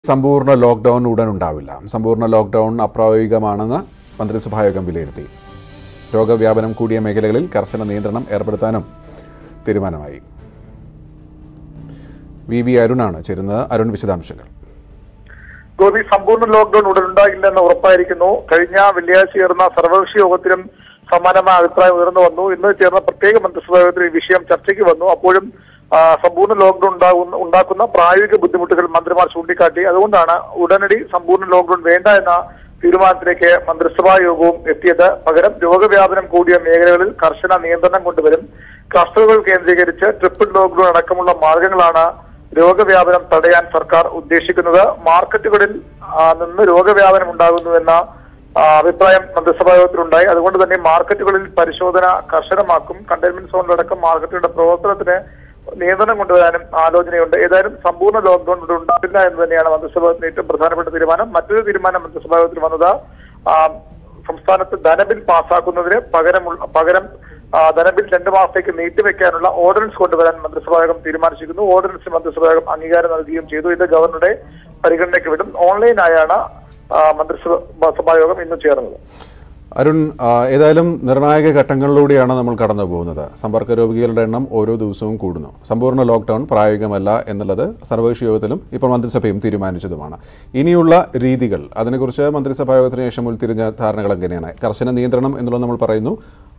സമ്പൂർണ്ണ ലോക്ക്ഡൌൺ ഉടൻ ഉണ്ടാവില്ല സമ്പൂർണ്ണ ലോക്ക്ഡൌൺ അപ്രായോഗികമാണെന്ന് മന്ത്രിസഭായോഗം വിലയിരുത്തി രോഗവ്യാപനം കൂടിയ മേഖലകളിൽ കർശന നിയന്ത്രണം ഏർപ്പെടുത്താനും തീരുമാനമായി വി വി അരുണാണ് ചേരുന്നത് അരുൺ വിശദാംശങ്ങൾ ഗോപി സമ്പൂർണ്ണ ലോക്ഡൌൺ ഉടൻ ഉണ്ടാകില്ലെന്ന് ഉറപ്പായിരിക്കുന്നു കഴിഞ്ഞ വെള്ളിയാഴ്ച ചേർന്ന സർവകക്ഷി യോഗത്തിലും സമാനമായ അഭിപ്രായം ഉയർന്നു വന്നു ഇന്ന് ചേർന്ന പ്രത്യേക മന്ത്രിസഭാ യോഗത്തിൽ ഈ വിഷയം ചർച്ചയ്ക്ക് വന്നു അപ്പോഴും ആ, സമ്പൂർണ്ണ ലോക്ഡൌൺ ഉണ്ടാകുന്ന ഉണ്ടാക്കുന്ന പ്രായോഗിക ബുദ്ധിമുട്ടുകൾ മന്ത്രിമാർ ചൂണ്ടിക്കാട്ടി അതുകൊണ്ടാണ് ഉടനടി സമ്പൂർണ്ണ ലോക്ഡൌൺ വേണ്ട എന്ന തീരുമാനത്തിലേക്ക് മന്ത്രിസഭാ യോഗവും എത്തിയത് പകരം രോഗവ്യാപനം കൂടിയ മേഖലകളിൽ കർശന നിയന്ത്രണം കൊണ്ടുവരും ക്ലസ്റ്ററുകൾ കേന്ദ്രീകരിച്ച് ട്രിപ്പിൾ ലോക്ഡൌൺ അടക്കമുള്ള മാർഗങ്ങളാണ് രോഗവ്യാപനം തടയാൻ സർക്കാർ ഉദ്ദേശിക്കുന്നത് മാർക്കറ്റുകളിൽ ആ, നിന്ന് രോഗവ്യാപനം ഉണ്ടാകുന്നുവെന്ന ആ, അഭിപ്രായം മന്ത്രിസഭാ യോഗത്തിലുണ്ടായി അതുകൊണ്ട് തന്നെ മാർക്കറ്റുകളിൽ പരിശോധന കർശനമാക്കും കണ്ടെയ്ൻമെന്റ് സോണിലടക്കം മാർക്കറ്റുകളുടെ പ്രവർത്തനത്തിന് നിയന്ത്രണം കൊണ്ടുവരാനും ആലോചനയുണ്ട് ഏതായാലും സമ്പൂർണ്ണ ലോക്ഡൌൺ ഇവിടെ ഉണ്ടാവില്ല എന്ന് തന്നെയാണ് മന്ത്രിസഭ ഏറ്റവും പ്രധാനപ്പെട്ട തീരുമാനം മറ്റൊരു തീരുമാനം മന്ത്രിസഭാ യോഗത്തിൽ വന്നത് ആ, സംസ്ഥാനത്ത് ധനബിൽ പാസ്സാക്കുന്നതിന് പകരമുള്ള പകരം ആ, ധനബിൽ രണ്ട് മാസത്തേക്ക് നീട്ടിവെക്കാനുള്ള ഓർഡിനൻസ് കൊണ്ടുവരാൻ മന്ത്രിസഭായോഗം തീരുമാനിച്ചിരിക്കുന്നു ഓർഡിനൻസ് മന്ത്രിസഭായോഗം അംഗീകാരം നൽകുകയും ചെയ്തു ഇത് ഗവർണറുടെ പരിഗണനയ്ക്ക് വിടും ഓൺലൈനായാണ് ആ, മന്ത്രിസഭായോഗം ഇന്ന് ചേർന്നത് അരുൺ ആ, ഏതായാലും നിർണായക ഘട്ടങ്ങളിലൂടെയാണ് നമ്മൾ കടന്നു പോകുന്നത് സമ്പർക്ക രോഗികളുടെ എണ്ണം ഓരോ ദിവസവും കൂടുന്നു സമ്പൂർണ്ണ ലോക്ക്ഡൌൺ പ്രായോഗികമല്ല എന്നുള്ളത് സർവകക്ഷി യോഗത്തിലും ഇപ്പോൾ മന്ത്രിസഭയും തീരുമാനിച്ചതുമാണ് ഇനിയുള്ള രീതികൾ അതിനെക്കുറിച്ച് മന്ത്രിസഭാ യോഗത്തിന് ശേഷം ഉൾത്തിരിഞ്ഞ ധാരണകൾ എങ്ങനെയാണ് കർശന നിയന്ത്രണം എന്നുള്ളത് നമ്മൾ പറയുന്നു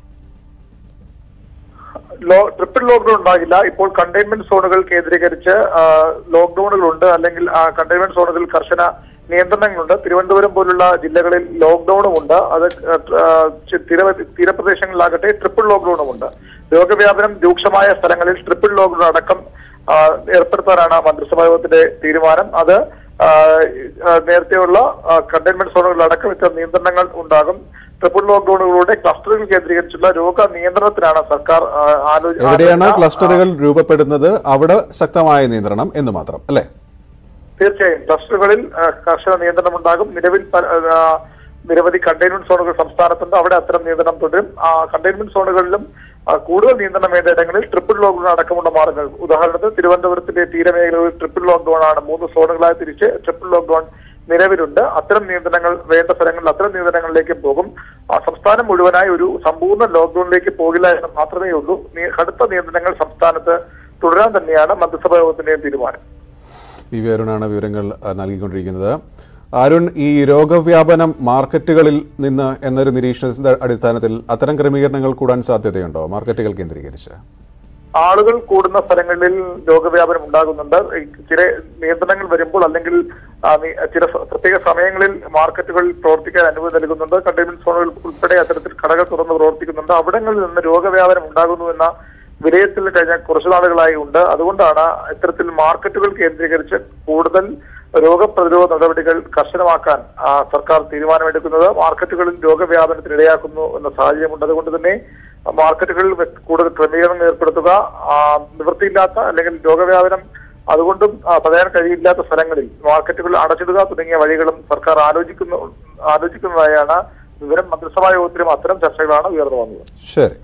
ലോ ട്രിപ്പിൾ ലോക്ക്ഡൌൺ ഉണ്ടാകില്ല ഇപ്പോൾ കണ്ടെയ്ൻമെന്റ് സോണുകൾ കേന്ദ്രീകരിച്ച് ആ, ലോക്ക്ഡൌണുകളുണ്ട് അല്ലെങ്കിൽ ആ കണ്ടെയ്ൻമെന്റ് സോണുകളിൽ കർശന നിയന്ത്രണങ്ങളുണ്ട് തിരുവനന്തപുരം പോലുള്ള ജില്ലകളിൽ ലോക്ക്ഡൌണും ഉണ്ട് അത് ആ, ചി- തീര തീരപ്രദേശങ്ങളിലാകട്ടെ ട്രിപ്പിൾ ലോക്ക്ഡൌണും ഉണ്ട് രോഗവ്യാപനം രൂക്ഷമായ സ്ഥലങ്ങളിൽ ട്രിപ്പിൾ ലോക്ക്ഡൌൺ അടക്കം ആ, ഏർപ്പെടുത്താനാണ് മന്ത്രിസഭാ യോഗത്തിന്റെ തീരുമാനം അത് ആ, ആ, നേരത്തെയുള്ള കണ്ടെയ്ൻമെന്റ് സോണുകളിലടക്കം ഇത്തരം നിയന്ത്രണങ്ങൾ ഉണ്ടാകും ട്രിപ്പിൾ ലോക്ക്ഡൌണുകളുടെ ക്ലസ്റ്ററുകൾ കേന്ദ്രീകരിച്ചുള്ള രോഗ നിയന്ത്രണത്തിനാണ് സർക്കാർ ആ, ആലോ- എവിടെയാണ് ആലോചന. ക്ലസ്റ്ററുകൾ രൂപപ്പെടുന്നത് അവിടെ ശക്തമായ നിയന്ത്രണം എന്ന് മാത്രം അല്ലേ തീർച്ചയായും ക്ലസ്റ്ററുകളിൽ ആ, കർശന നിയന്ത്രണം ഉണ്ടാകും നിലവിൽ പ- ആ, നിരവധി കണ്ടെയ്ൻമെന്റ് സോണുകൾ സംസ്ഥാനത്തുണ്ട് അവിടെ അത്തരം നിയന്ത്രണം തുടരും ആ കണ്ടെയ്ൻമെന്റ് സോണുകളിലും ആ, കൂടുതൽ നിയന്ത്രണം വേണ്ട ഇടങ്ങളിൽ ട്രിപ്പിൾ ലോക്ക്ഡൌൺ അടക്കമുള്ള മാർഗങ്ങൾ ഉദാഹരണത്തിന് തിരുവനന്തപുരത്തിന്റെ തീരമേഖലകളിൽ ട്രിപ്പിൾ ലോക്ക്ഡൌൺ ആണ് മൂന്ന് സോണുകളായി തിരിച്ച് ട്രിപ്പിൾ ലോക്ക്ഡൌൺ നിലവിലുണ്ട് അത്തരം നിയന്ത്രണങ്ങൾ വേണ്ട സ്ഥലങ്ങളിൽ അത്തരം നിയന്ത്രണങ്ങളിലേക്ക് പോകും ആ, സംസ്ഥാനം മുഴുവനായി ഒരു സമ്പൂർണ്ണ ലോക്ക്ഡൌണിലേക്ക് പോകില്ല എന്ന് മാത്രമേ ഉള്ളൂ നി- കടുത്ത നിയന്ത്രണങ്ങൾ സംസ്ഥാനത്ത് തുടരാൻ തന്നെയാണ് മന്ത്രിസഭാ യോഗത്തിന്റെയും തീരുമാനം പി വി അരുണാണ് വിവരങ്ങൾ ആ, നൽകിക്കൊണ്ടിരിക്കുന്നത് അരുൺ ഈ രോഗവ്യാപനം മാർക്കറ്റുകളിൽ നിന്ന് എന്നൊരു നിരീക്ഷണത്തിന്റെ അടിസ്ഥാനത്തിൽ അത്തരം ക്രമീകരണങ്ങൾ കൂടാൻ സാധ്യതയുണ്ടോ മാർക്കറ്റുകൾ കേന്ദ്രീകരിച്ച് ആളുകൾ കൂടുന്ന സ്ഥലങ്ങളിൽ രോഗവ്യാപനം ഉണ്ടാകുന്നുണ്ട് ഈ ചില നിയന്ത്രണങ്ങൾ വരുമ്പോൾ അല്ലെങ്കിൽ ആ, നി- ചില സ- പ്രത്യേക സമയങ്ങളിൽ മാർക്കറ്റുകളിൽ പ്രവർത്തിക്കാൻ അനുമതി നൽകുന്നുണ്ട് കണ്ടെയ്ൻമെന്റ് സോണുകൾ ഉൾപ്പെടെ അത്തരത്തിൽ കടകൾ തുറന്ന് പ്രവർത്തിക്കുന്നുണ്ട് അവിടങ്ങളിൽ നിന്ന് രോഗവ്യാപനം ഉണ്ടാകുന്നു എന്ന വിലയിരുത്തൽ കഴിഞ്ഞ കുറച്ചു നാളുകളായി ഉണ്ട് അതുകൊണ്ടാണ് ഇത്തരത്തിൽ മാർക്കറ്റുകൾ കേന്ദ്രീകരിച്ച് കൂടുതൽ രോഗപ്രതിരോധ നടപടികൾ കർശനമാക്കാൻ ആ, സർക്കാർ തീരുമാനമെടുക്കുന്നത് മാർക്കറ്റുകളിൽ രോഗവ്യാപനത്തിന് ഇടയാക്കുന്നു എന്ന സാഹചര്യമുണ്ട് അതുകൊണ്ട് തന്നെ മാർക്കറ്റുകളിൽ വ്യ- കൂടുതൽ ക്രമീകരണം ഏർപ്പെടുത്തുക ആ, നിവൃത്തിയില്ലാത്ത അല്ലെങ്കിൽ രോഗവ്യാപനം അതുകൊണ്ടും ആ, തടയാൻ കഴിയില്ലാത്ത സ്ഥലങ്ങളിൽ മാർക്കറ്റുകൾ അടച്ചിടുക തുടങ്ങിയ വഴികളും സർക്കാർ ആലോചിക്കുന്നു ആലോചിക്കുന്നതായാണ് വിവരം മന്ത്രിസഭാ യോഗത്തിലും അത്തരം ചർച്ചകളാണ് ഉയർന്നു വന്നത് ശരി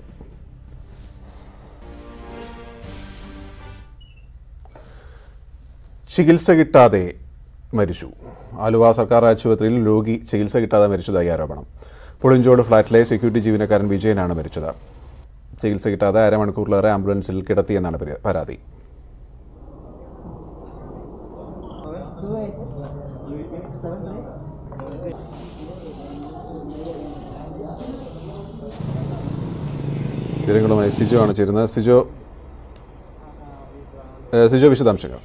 ചികിത്സ കിട്ടാതെ മരിച്ചു ആലുവ സർക്കാർ ആശുപത്രിയിൽ രോഗി ചികിത്സ കിട്ടാതെ മരിച്ചതായി ആരോപണം പുളിഞ്ചോട് ഫ്ളാറ്റിലെ സെക്യൂരിറ്റി ജീവനക്കാരൻ വിജയനാണ് മരിച്ചത് ചികിത്സ കിട്ടാതെ അരമണിക്കൂറിലേറെ ആംബുലൻസിൽ കിടത്തിയെന്നാണ് പരാ- പരാതി വിവരങ്ങളുമായി സിജോ ആണ് ചേരുന്നത് സിജോ ഏഹ് സിജോ വിശദാംശങ്ങൾ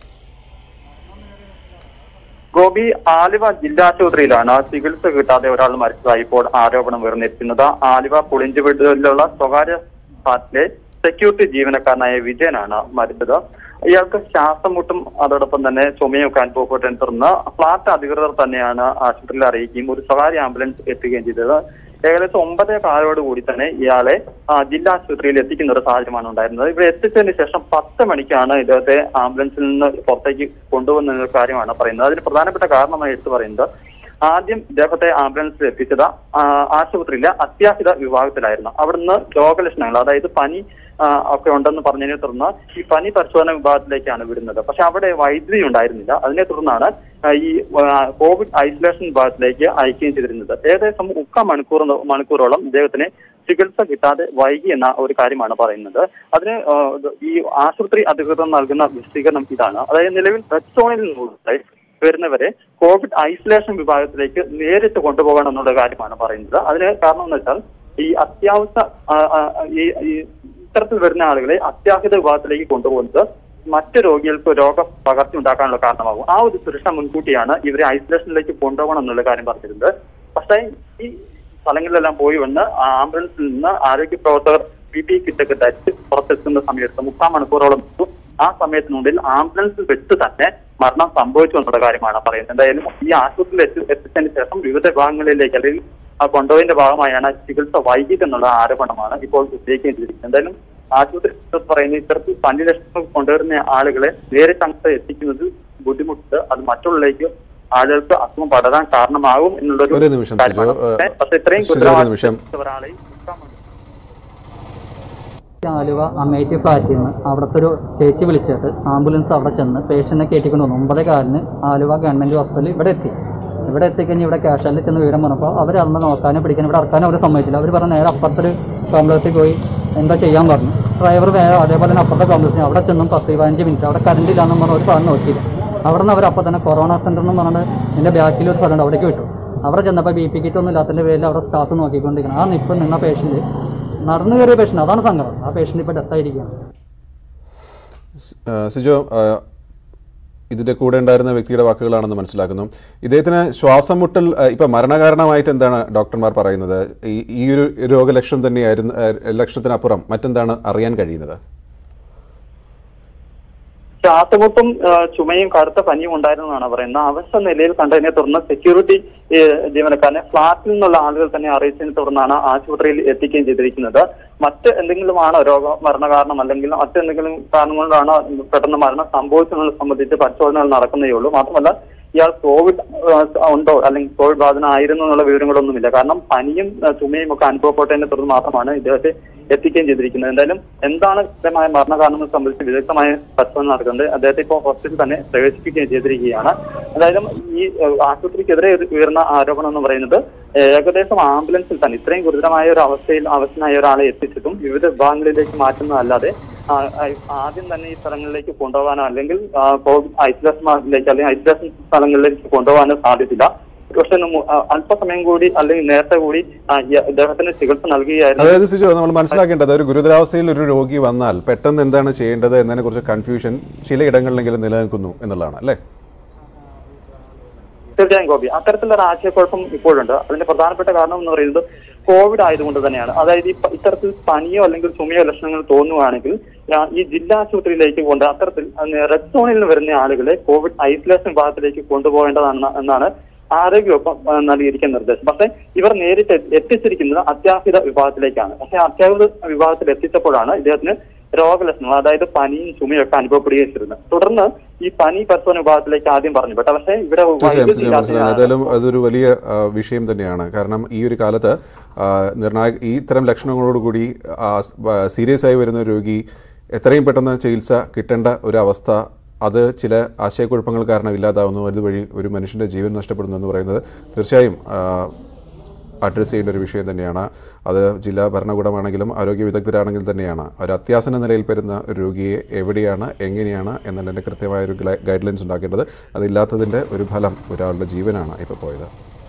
ഗോപി ആലുവ ജില്ലാ ആശുപത്രിയിലാണ് ചികിത്സ കിട്ടാതെ ഒരാൾ മരിച്ചതായി ഇപ്പോൾ ആരോപണം ഉയർന്നിരിക്കുന്നത് ആലുവ പുളിഞ്ചുവീട്ടിലുള്ള സ്വകാര്യ ഫ്ളാറ്റിലെ സെക്യൂരിറ്റി ജീവനക്കാരനായ വിജയനാണ് മരിച്ചത് ഇയാൾക്ക് ശ്വാസം മുട്ടും അതോടൊപ്പം തന്നെ ചുമയൊക്കെ അനുഭവപ്പെട്ടതിനെ തുടർന്ന് ഫ്ളാറ്റ് അധികൃതർ തന്നെയാണ് ആശുപത്രിയിൽ അറിയിക്കുകയും ഒരു സ്വകാര്യ ആംബുലൻസ് എത്തുകയും ചെയ്തത് ഏകദേശം ഒമ്പതേ കാലോട് കൂടി തന്നെ ഇയാളെ ആ, ജില്ലാ ആശുപത്രിയിൽ എത്തിക്കുന്ന ഒരു സാഹചര്യമാണ് ഉണ്ടായിരുന്നത് ഇവിടെ എത്തിച്ചതിന് ശേഷം പത്ത് മണിക്കാണ് ഇദ്ദേഹത്തെ ആംബുലൻസിൽ നിന്ന് പുറത്തേക്ക് കൊണ്ടുവന്ന ഒരു കാര്യമാണ് പറയുന്നത് അതിന് പ്രധാനപ്പെട്ട കാരണമായി എടുത്തു പറയുന്നത് ആദ്യം ഇദ്ദേഹത്തെ ആംബുലൻസിൽ എത്തിച്ചത് ആ, ആശുപത്രിയിലെ അത്യാഹിത വിഭാഗത്തിലായിരുന്നു അവിടുന്ന് രോഗലക്ഷണങ്ങൾ അതായത് പനി ആ, ഒക്കെ ഉണ്ടെന്ന് പറഞ്ഞതിനെ തുടർന്ന് ഈ പനി പരിശോധന വിഭാഗത്തിലേക്കാണ് വിടുന്നത് പക്ഷെ അവിടെ വൈദ്യുതി ഉണ്ടായിരുന്നില്ല അതിനെ തുടർന്നാണ് ആ, ഈ ആ, കോവിഡ് ഐസൊലേഷൻ വിഭാഗത്തിലേക്ക് അയക്കുകയും ചെയ്തിരുന്നത് ഏകദേശം മുക്കാൽ മണിക്കൂർ മണിക്കൂറോളം ഇദ്ദേഹത്തിന് ചികിത്സ കിട്ടാതെ വൈകി എന്ന ഒരു കാര്യമാണ് പറയുന്നത് അതിന് ആ, ഈ ആശുപത്രി അധികൃതർ നൽകുന്ന വിശദീകരണം ഇതാണ് അതായത് നിലവിൽ റെഡ് സോണിൽ നിന്നുള്ള വരുന്നവരെ കോവിഡ് ഐസൊലേഷൻ വിഭാഗത്തിലേക്ക് നേരിട്ട് കൊണ്ടുപോകണം എന്നുള്ള കാര്യമാണ് പറയുന്നത് അതിന് കാരണം എന്ന് വെച്ചാൽ ഈ അത്യാവശ്യ ആ, ആ, ഈ ഈ ഇത്തരത്തിൽ വരുന്ന ആളുകളെ അത്യാഹിത വിഭാഗത്തിലേക്ക് കൊണ്ടുപോകുന്നത് മറ്റ് രോഗികൾക്ക് രോഗ പകർച്ച ഉണ്ടാക്കാനുള്ള കാരണമാകും ആ ഒരു സുരക്ഷ മുൻകൂട്ടിയാണ് ഇവരെ ഐസൊലേഷനിലേക്ക് കൊണ്ടുപോകണം എന്നുള്ള കാര്യം പറഞ്ഞിരുന്നത് പക്ഷേ ഈ സ്ഥലങ്ങളിലെല്ലാം പോയി വന്ന് ആംബുലൻസിൽ നിന്ന് ആരോഗ്യ പ്രവർത്തകർ പി പി കിറ്റൊക്കെ ധരിച്ച് പുറത്തെത്തുന്ന സമയത്ത് മുക്കാൽ മണിക്കൂറോളം എടുത്തു. ആ സമയത്തിനുള്ളിൽ ആംബുലൻസിൽ വെച്ച് തന്നെ മരണം സംഭവിച്ചു എന്നുള്ള കാര്യമാണ് പറയുന്നത് എന്തായാലും ഈ ആശുപത്രിയിൽ എത്തി എത്തിച്ചതിന് ശേഷം വിവിധ വിഭാഗങ്ങളിലേക്ക് അല്ലെങ്കിൽ ആ കൊണ്ടുപോയതിന്റെ ഭാഗമായാണ് ചികിത്സ വൈകിട്ട് എന്നുള്ള ആരോപണമാണ് ഇപ്പോൾ ഉന്നയിക്കേണ്ടിയിരിക്കുന്നത് എന്തായാലും ആശുപത്രി അധികൃതർ പറയുന്ന ഇത്തരത്തിൽ പനി ലക്ഷണം കൊണ്ടുവരുന്ന ആളുകളെ നേരിട്ട് അങ്ങോട്ട് എത്തിക്കുന്നത് ബുദ്ധിമുട്ട് അത് മറ്റുള്ളവരിലേക്ക് ആളുകൾക്ക് അസുഖം പടരാൻ കാരണമാകും എന്നുള്ളൊരു ഒരു നിമിഷം, കാര്യമാണ്. സിജോ. ഏഹ്, പക്ഷേ- പക്ഷേ ഇത്രയും സിജോ, ഒരു നിമിഷം. ഗുരുതരമായ ഒരാളെ മുക്കാൻ വേണ്ടി ആലുവ അമേറ്റി ഫ്ലാറ്റിൽ നിന്ന് അവിടുത്തെ ഒരു ചേച്ചി വിളിച്ചിട്ട് ആംബുലൻസ് അവിടെ ചെന്ന് പേഷ്യന്റിനെ കയറ്റിക്കൊണ്ട് വന്നു ഒമ്പതേ കാലിന് ആലുവ ഗവൺമെന്റ് ഹോസ്പിറ്റലിൽ ഇവിടെ എത്തി ഇവിടെ എത്തിക്കഴിഞ്ഞ് ഇവിടെ ക്യാഷ്വലിൽ ചെന്ന് വിവരം പറഞ്ഞപ്പോൾ അവർ അന്ന് നോക്കാനും പിടിക്കാനും ഇവിടെ ഇറക്കാനും അവർ സമ്മതിച്ചില്ല അവർ പറഞ്ഞ നേരെ അപ്പുറത്തൊരു കോംപ്ലക്സിൽ പോയി എന്താ ചെയ്യാൻ പറഞ്ഞു ഡ്രൈവർ വേറെ അതേപോലെ തന്നെ അപ്പുറത്തെ കോംപ്ലക്സിന് അവിടെ ചെന്നും പത്ത് പതിനഞ്ച് മിനിറ്റ് അവിടെ കറണ്ട് ഇല്ലാന്ന് പറഞ്ഞ് ഒരു പറഞ്ഞ് നോക്കിയില്ല അവിടെ നിന്ന് അവർ അപ്പോൾ തന്നെ കൊറോണ സെന്റർ എന്ന് പറഞ്ഞിട്ട് എൻ്റെ ബാക്കിൽ ഒരു സ്ഥലമുണ്ട് അവിടേക്ക് വിട്ടു അവിടെ ചെന്നപ്പോൾ ബി പി കിറ്റ് ഒന്നും ഇല്ലാത്തതിൻ്റെ പേരിൽ അവിടെ സ്റ്റാഫ് നോക്കിക്കൊണ്ടിരിക്കണം ആ നിപ്പം നിന്ന പേഷ്യൻറ്റ് നടന്നു കയറിയ പേഷ്യൻ്റ് അതാണ് സങ്കടം ആ പേഷ്യൻ്റ് ഇപ്പോൾ ഡെത്തായിരിക്കുകയാണ് ആ, സിജോ ആ, ഇതിന്റെ കൂടെ ഉണ്ടായിരുന്ന വ്യക്തിയുടെ വാക്കുകളാണെന്ന് മനസ്സിലാക്കുന്നു ഇദ്ദേഹത്തിന് ശ്വാസം മുട്ടൽ ആ, ഇപ്പൊ മരണകാരണമായിട്ട് എന്താണ് ഡോക്ടർമാർ പറയുന്നത് ഈ ഈ ഒരു രോഗലക്ഷണം തന്നെയായിരുന്നു ആ, ലക്ഷണത്തിനപ്പുറം മറ്റെന്താണ് അറിയാൻ കഴിയുന്നത് ശ്വാസമുട്ടും ആ, ചുമയും കറുത്ത പനിയും ഉണ്ടായിരുന്നതാണ് പറയുന്നത് അവസ്ഥ നിലയിൽ കണ്ടതിനെ തുടർന്ന് സെക്യൂരിറ്റി ഏ, ജീവനക്കാരനെ ഫ്ളാറ്റിൽ നിന്നുള്ള ആളുകൾ തന്നെ അറിയിച്ചതിനെ തുടർന്നാണ് ആശുപത്രിയിൽ എത്തിക്കുകയും ചെയ്തിരിക്കുന്നത് മറ്റ് എന്തെങ്കിലുമാണോ രോഗ മരണകാരണം അല്ലെങ്കിൽ മറ്റെന്തെങ്കിലും കാരണം കൊണ്ടാണോ പെട്ടെന്ന് മരണം സംഭവിച്ചതിനെ സംബന്ധിച്ച് പരിശോധനകൾ നടക്കുന്നേ ഉള്ളൂ മാത്രമല്ല ഇയാൾ കോവിഡ് ആ, ഉണ്ടോ അല്ലെങ്കിൽ കോവിഡ് ബാധന ആയിരുന്നു എന്നുള്ള വിവരങ്ങളൊന്നുമില്ല കാരണം പനിയും ആ, ചുമയും ഒക്കെ അനുഭവപ്പെട്ടതിനെ തുടർന്ന് മാത്രമാണ് ഇദ്ദേഹത്തെ എത്തിക്കുകയും ചെയ്തിരിക്കുന്നത് എന്തായാലും എന്താണ് കൃത്യമായ മരണകാരണം എന്ന് സംബന്ധിച്ച് വിദഗ്ധമായ പരിശോധന നടക്കുന്നത് അദ്ദേഹത്തെ ഇപ്പോൾ ഹോസ്പിറ്റലിൽ തന്നെ പ്രവേശിപ്പിക്കുകയും ചെയ്തിരിക്കുകയാണ് എന്തായാലും ഈ ഏഹ്, ആശുപത്രിക്കെതിരെ ഒരു ഉയർന്ന ആരോപണം എന്ന് പറയുന്നത് ഏഹ്, ഏകദേശം ആംബുലൻസിൽ തന്നെ ഇത്രയും ഗുരുതരമായ ഒരു അവസ്ഥയിൽ അവസ്ഥനായ ഒരാളെ എത്തിച്ചിട്ടും വിവിധ വിഭാഗങ്ങളിലേക്ക് മാറ്റുന്നതല്ലാതെ ആ, ആ, ആദ്യം തന്നെ ഈ സ്ഥലങ്ങളിലേക്ക് കൊണ്ടുപോകാനോ അല്ലെങ്കിൽ ആ, കോവിഡ് ഐസൊലേഷൻ വാർഡിലേക്ക് അല്ലെങ്കിൽ ഐസൊലേഷൻ സ്ഥലങ്ങളിലേക്ക് കൊണ്ടുപോകാനോ സാധ്യതയില്ല പക്ഷെ അല്പസമയം കൂടി അല്ലെങ്കിൽ നേരത്തെ കൂടി ആ, ഈ ഇദ്ദേഹത്തിന് ചികിത്സ നൽകുകയായിരുന്നു അതായത് സിജോ നമ്മൾ മനസ്സിലാക്കേണ്ടത് ഒരു ഗുരുതരാവസ്ഥയിൽ ഒരു രോഗി വന്നാൽ പെട്ടെന്ന് എന്താണ് ചെയ്യേണ്ടത് എന്നതിനെ കുറിച്ച് കൺഫ്യൂഷൻ ചിലയിടങ്ങളിലെങ്കിലും നിലനിൽക്കുന്നു എന്നുള്ളതാണ് അല്ലേ തീർച്ചയായും ഗോപി അത്തരത്തിലുള്ള ഒരു ആശയക്കുഴപ്പം ഇപ്പോഴുണ്ട് അതിന്റെ പ്രധാനപ്പെട്ട കാരണം എന്ന് പറയുന്നത് കോവിഡ് ആയതുകൊണ്ട് തന്നെയാണ് അതായത് ഈ പ- ഇത്തരത്തിൽ പനിയോ അല്ലെങ്കിൽ ചുമയോ ലക്ഷണങ്ങൾ തോന്നുകയാണെങ്കിൽ ആ, ഈ ജില്ലാ ആശുപത്രിയിലേക്ക് കൊണ്ട് അത്തരത്തിൽ റെഡ് സോണിൽ നിന്ന് വരുന്ന ആളുകളെ കോവിഡ് ഐസൊലേഷൻ വിഭാഗത്തിലേക്ക് കൊണ്ടുപോകേണ്ടതാണ് എന്നാണ് ആരോഗ്യവകുപ്പ് ആ, നൽകിയിരിക്കുന്ന നിർദ്ദേശം പക്ഷേ ഇവർ നേരിട്ട് എത്തി- എത്തിച്ചിരിക്കുന്നത് അത്യാഹിത വിഭാഗത്തിലേക്കാണ് പക്ഷേ അത്യാഹിത വിഭാഗത്തിൽ എത്തിച്ചപ്പോഴാണ് ഇദ്ദേഹത്തിന് രോഗലക്ഷണങ്ങൾ അതായത് പനിയും ചുമയും ഒക്കെ അനുഭവപ്പെടുകയും ചെയ്തിരുന്നത് തുടർന്ന് ഈ പനി പരിശോധന വിഭാഗത്തിലേക്ക് ആദ്യം പറഞ്ഞു പെട്ട പക്ഷേ ഇവിടെ തീർച്ചയായും വൈദ്യുതി സിജോ മനസ്സിലായി ഇല്ലാത്തതിനാൽ ഏതായാലും അതൊരു വലിയ ആ, വിഷയം തന്നെയാണ് കാരണം ഈ ഒരു കാലത്ത് ആ, നിർണായക ഈ ഇത്തരം ലക്ഷണങ്ങളോടുകൂടി സീരിയസ് ആയി വരുന്ന ഒരു രോഗി എത്രയും പെട്ടെന്ന് ചികിത്സ കിട്ടേണ്ട ഒരു അവസ്ഥ അത് ചില ആശയക്കുഴപ്പങ്ങൾ കാരണം ഇല്ലാതാവുന്നു അതുവഴി ഒരു മനുഷ്യൻ്റെ ജീവൻ നഷ്ടപ്പെടുന്നു എന്ന് പറയുന്നത് തീർച്ചയായും ആ, അഡ്രസ്സ് ചെയ്യേണ്ട ഒരു വിഷയം തന്നെയാണ് അത് ജില്ലാ ഭരണകൂടമാണെങ്കിലും ആരോഗ്യ വിദഗ്ധരാണെങ്കിലും തന്നെയാണ് ഒരു അത്യാസന നിലയിൽ വരുന്ന ഒരു രോഗിയെ എവിടെയാണ് എങ്ങനെയാണ് എന്നുള്ളതിൻ്റെ കൃത്യമായ ഒരു ഗൈഡ് ലൈൻസ് ഉണ്ടാക്കേണ്ടത് അതില്ലാത്തതിൻ്റെ ഒരു ഫലം ഒരാളുടെ ജീവനാണ് ഇപ്പോൾ പോയത്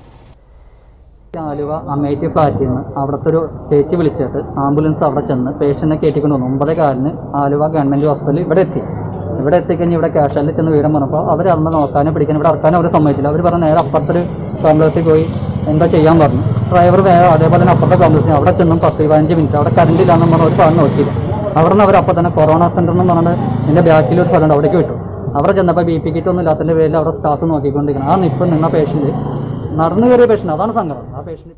ആലുവ അമേറ്റി ഫ്ലാറ്റിൽ നിന്ന് അവിടുത്തെ ഒരു ചേച്ചി വിളിച്ചിട്ട് ആംബുലൻസ് അവിടെ ചെന്ന് പേഷ്യന്റിനെ കയറ്റിക്കൊണ്ട് വന്നു ഒമ്പതേ കാലിന് ആലുവ ഗവൺമെന്റ് ഹോസ്പിറ്റലിൽ ഇവിടെ എത്തി ഇവിടെ എത്തിക്കഴിഞ്ഞ് ഇവിടെ ക്യാഷ്വലിൽ ചെന്ന് വിവരം പറഞ്ഞപ്പോൾ അവർ അന്ന് നോക്കാനും പിടിക്കാനും ഇവിടെ ഇറക്കാനും അവർ സമ്മതിച്ചില്ല അവർ പറഞ്ഞ നേരെ അപ്പുറത്തൊരു കോംപ്ലക്സിൽ പോയി എന്താ ചെയ്യാൻ പറഞ്ഞു ഡ്രൈവർ വേറെ അതേപോലെ തന്നെ അപ്പുറത്തെ കോംപ്ലക്സിന് അവിടെ ചെന്നും പത്ത് പതിനഞ്ച് മിനിറ്റ് അവിടെ കറണ്ട് ഇല്ലാന്ന് പറഞ്ഞ് ഒരു പറഞ്ഞ് നോക്കിയില്ല അവിടെ നിന്ന് അവർ അപ്പോൾ തന്നെ കൊറോണ സെന്റർ എന്ന് പറഞ്ഞിട്ട് എൻ്റെ ബാക്കിൽ ഒരു സ്ഥലമുണ്ട് അവിടേക്ക് വിട്ടു അവിടെ ചെന്നപ്പോൾ ബി പി കിറ്റ് ഒന്നും ഇല്ലാത്തതിൻ്റെ പേരിൽ അവിടെ സ്റ്റാഫ് നോക്കിക്കൊണ്ടിരിക്കണം ആ നിപ്പം നിന്ന പേഷ്യൻറ്റ് നടന്നു കയറിയ പേഷ്യൻ്റ് അതാണ് സങ്കടം ആ പേഷ്യൻ്റ്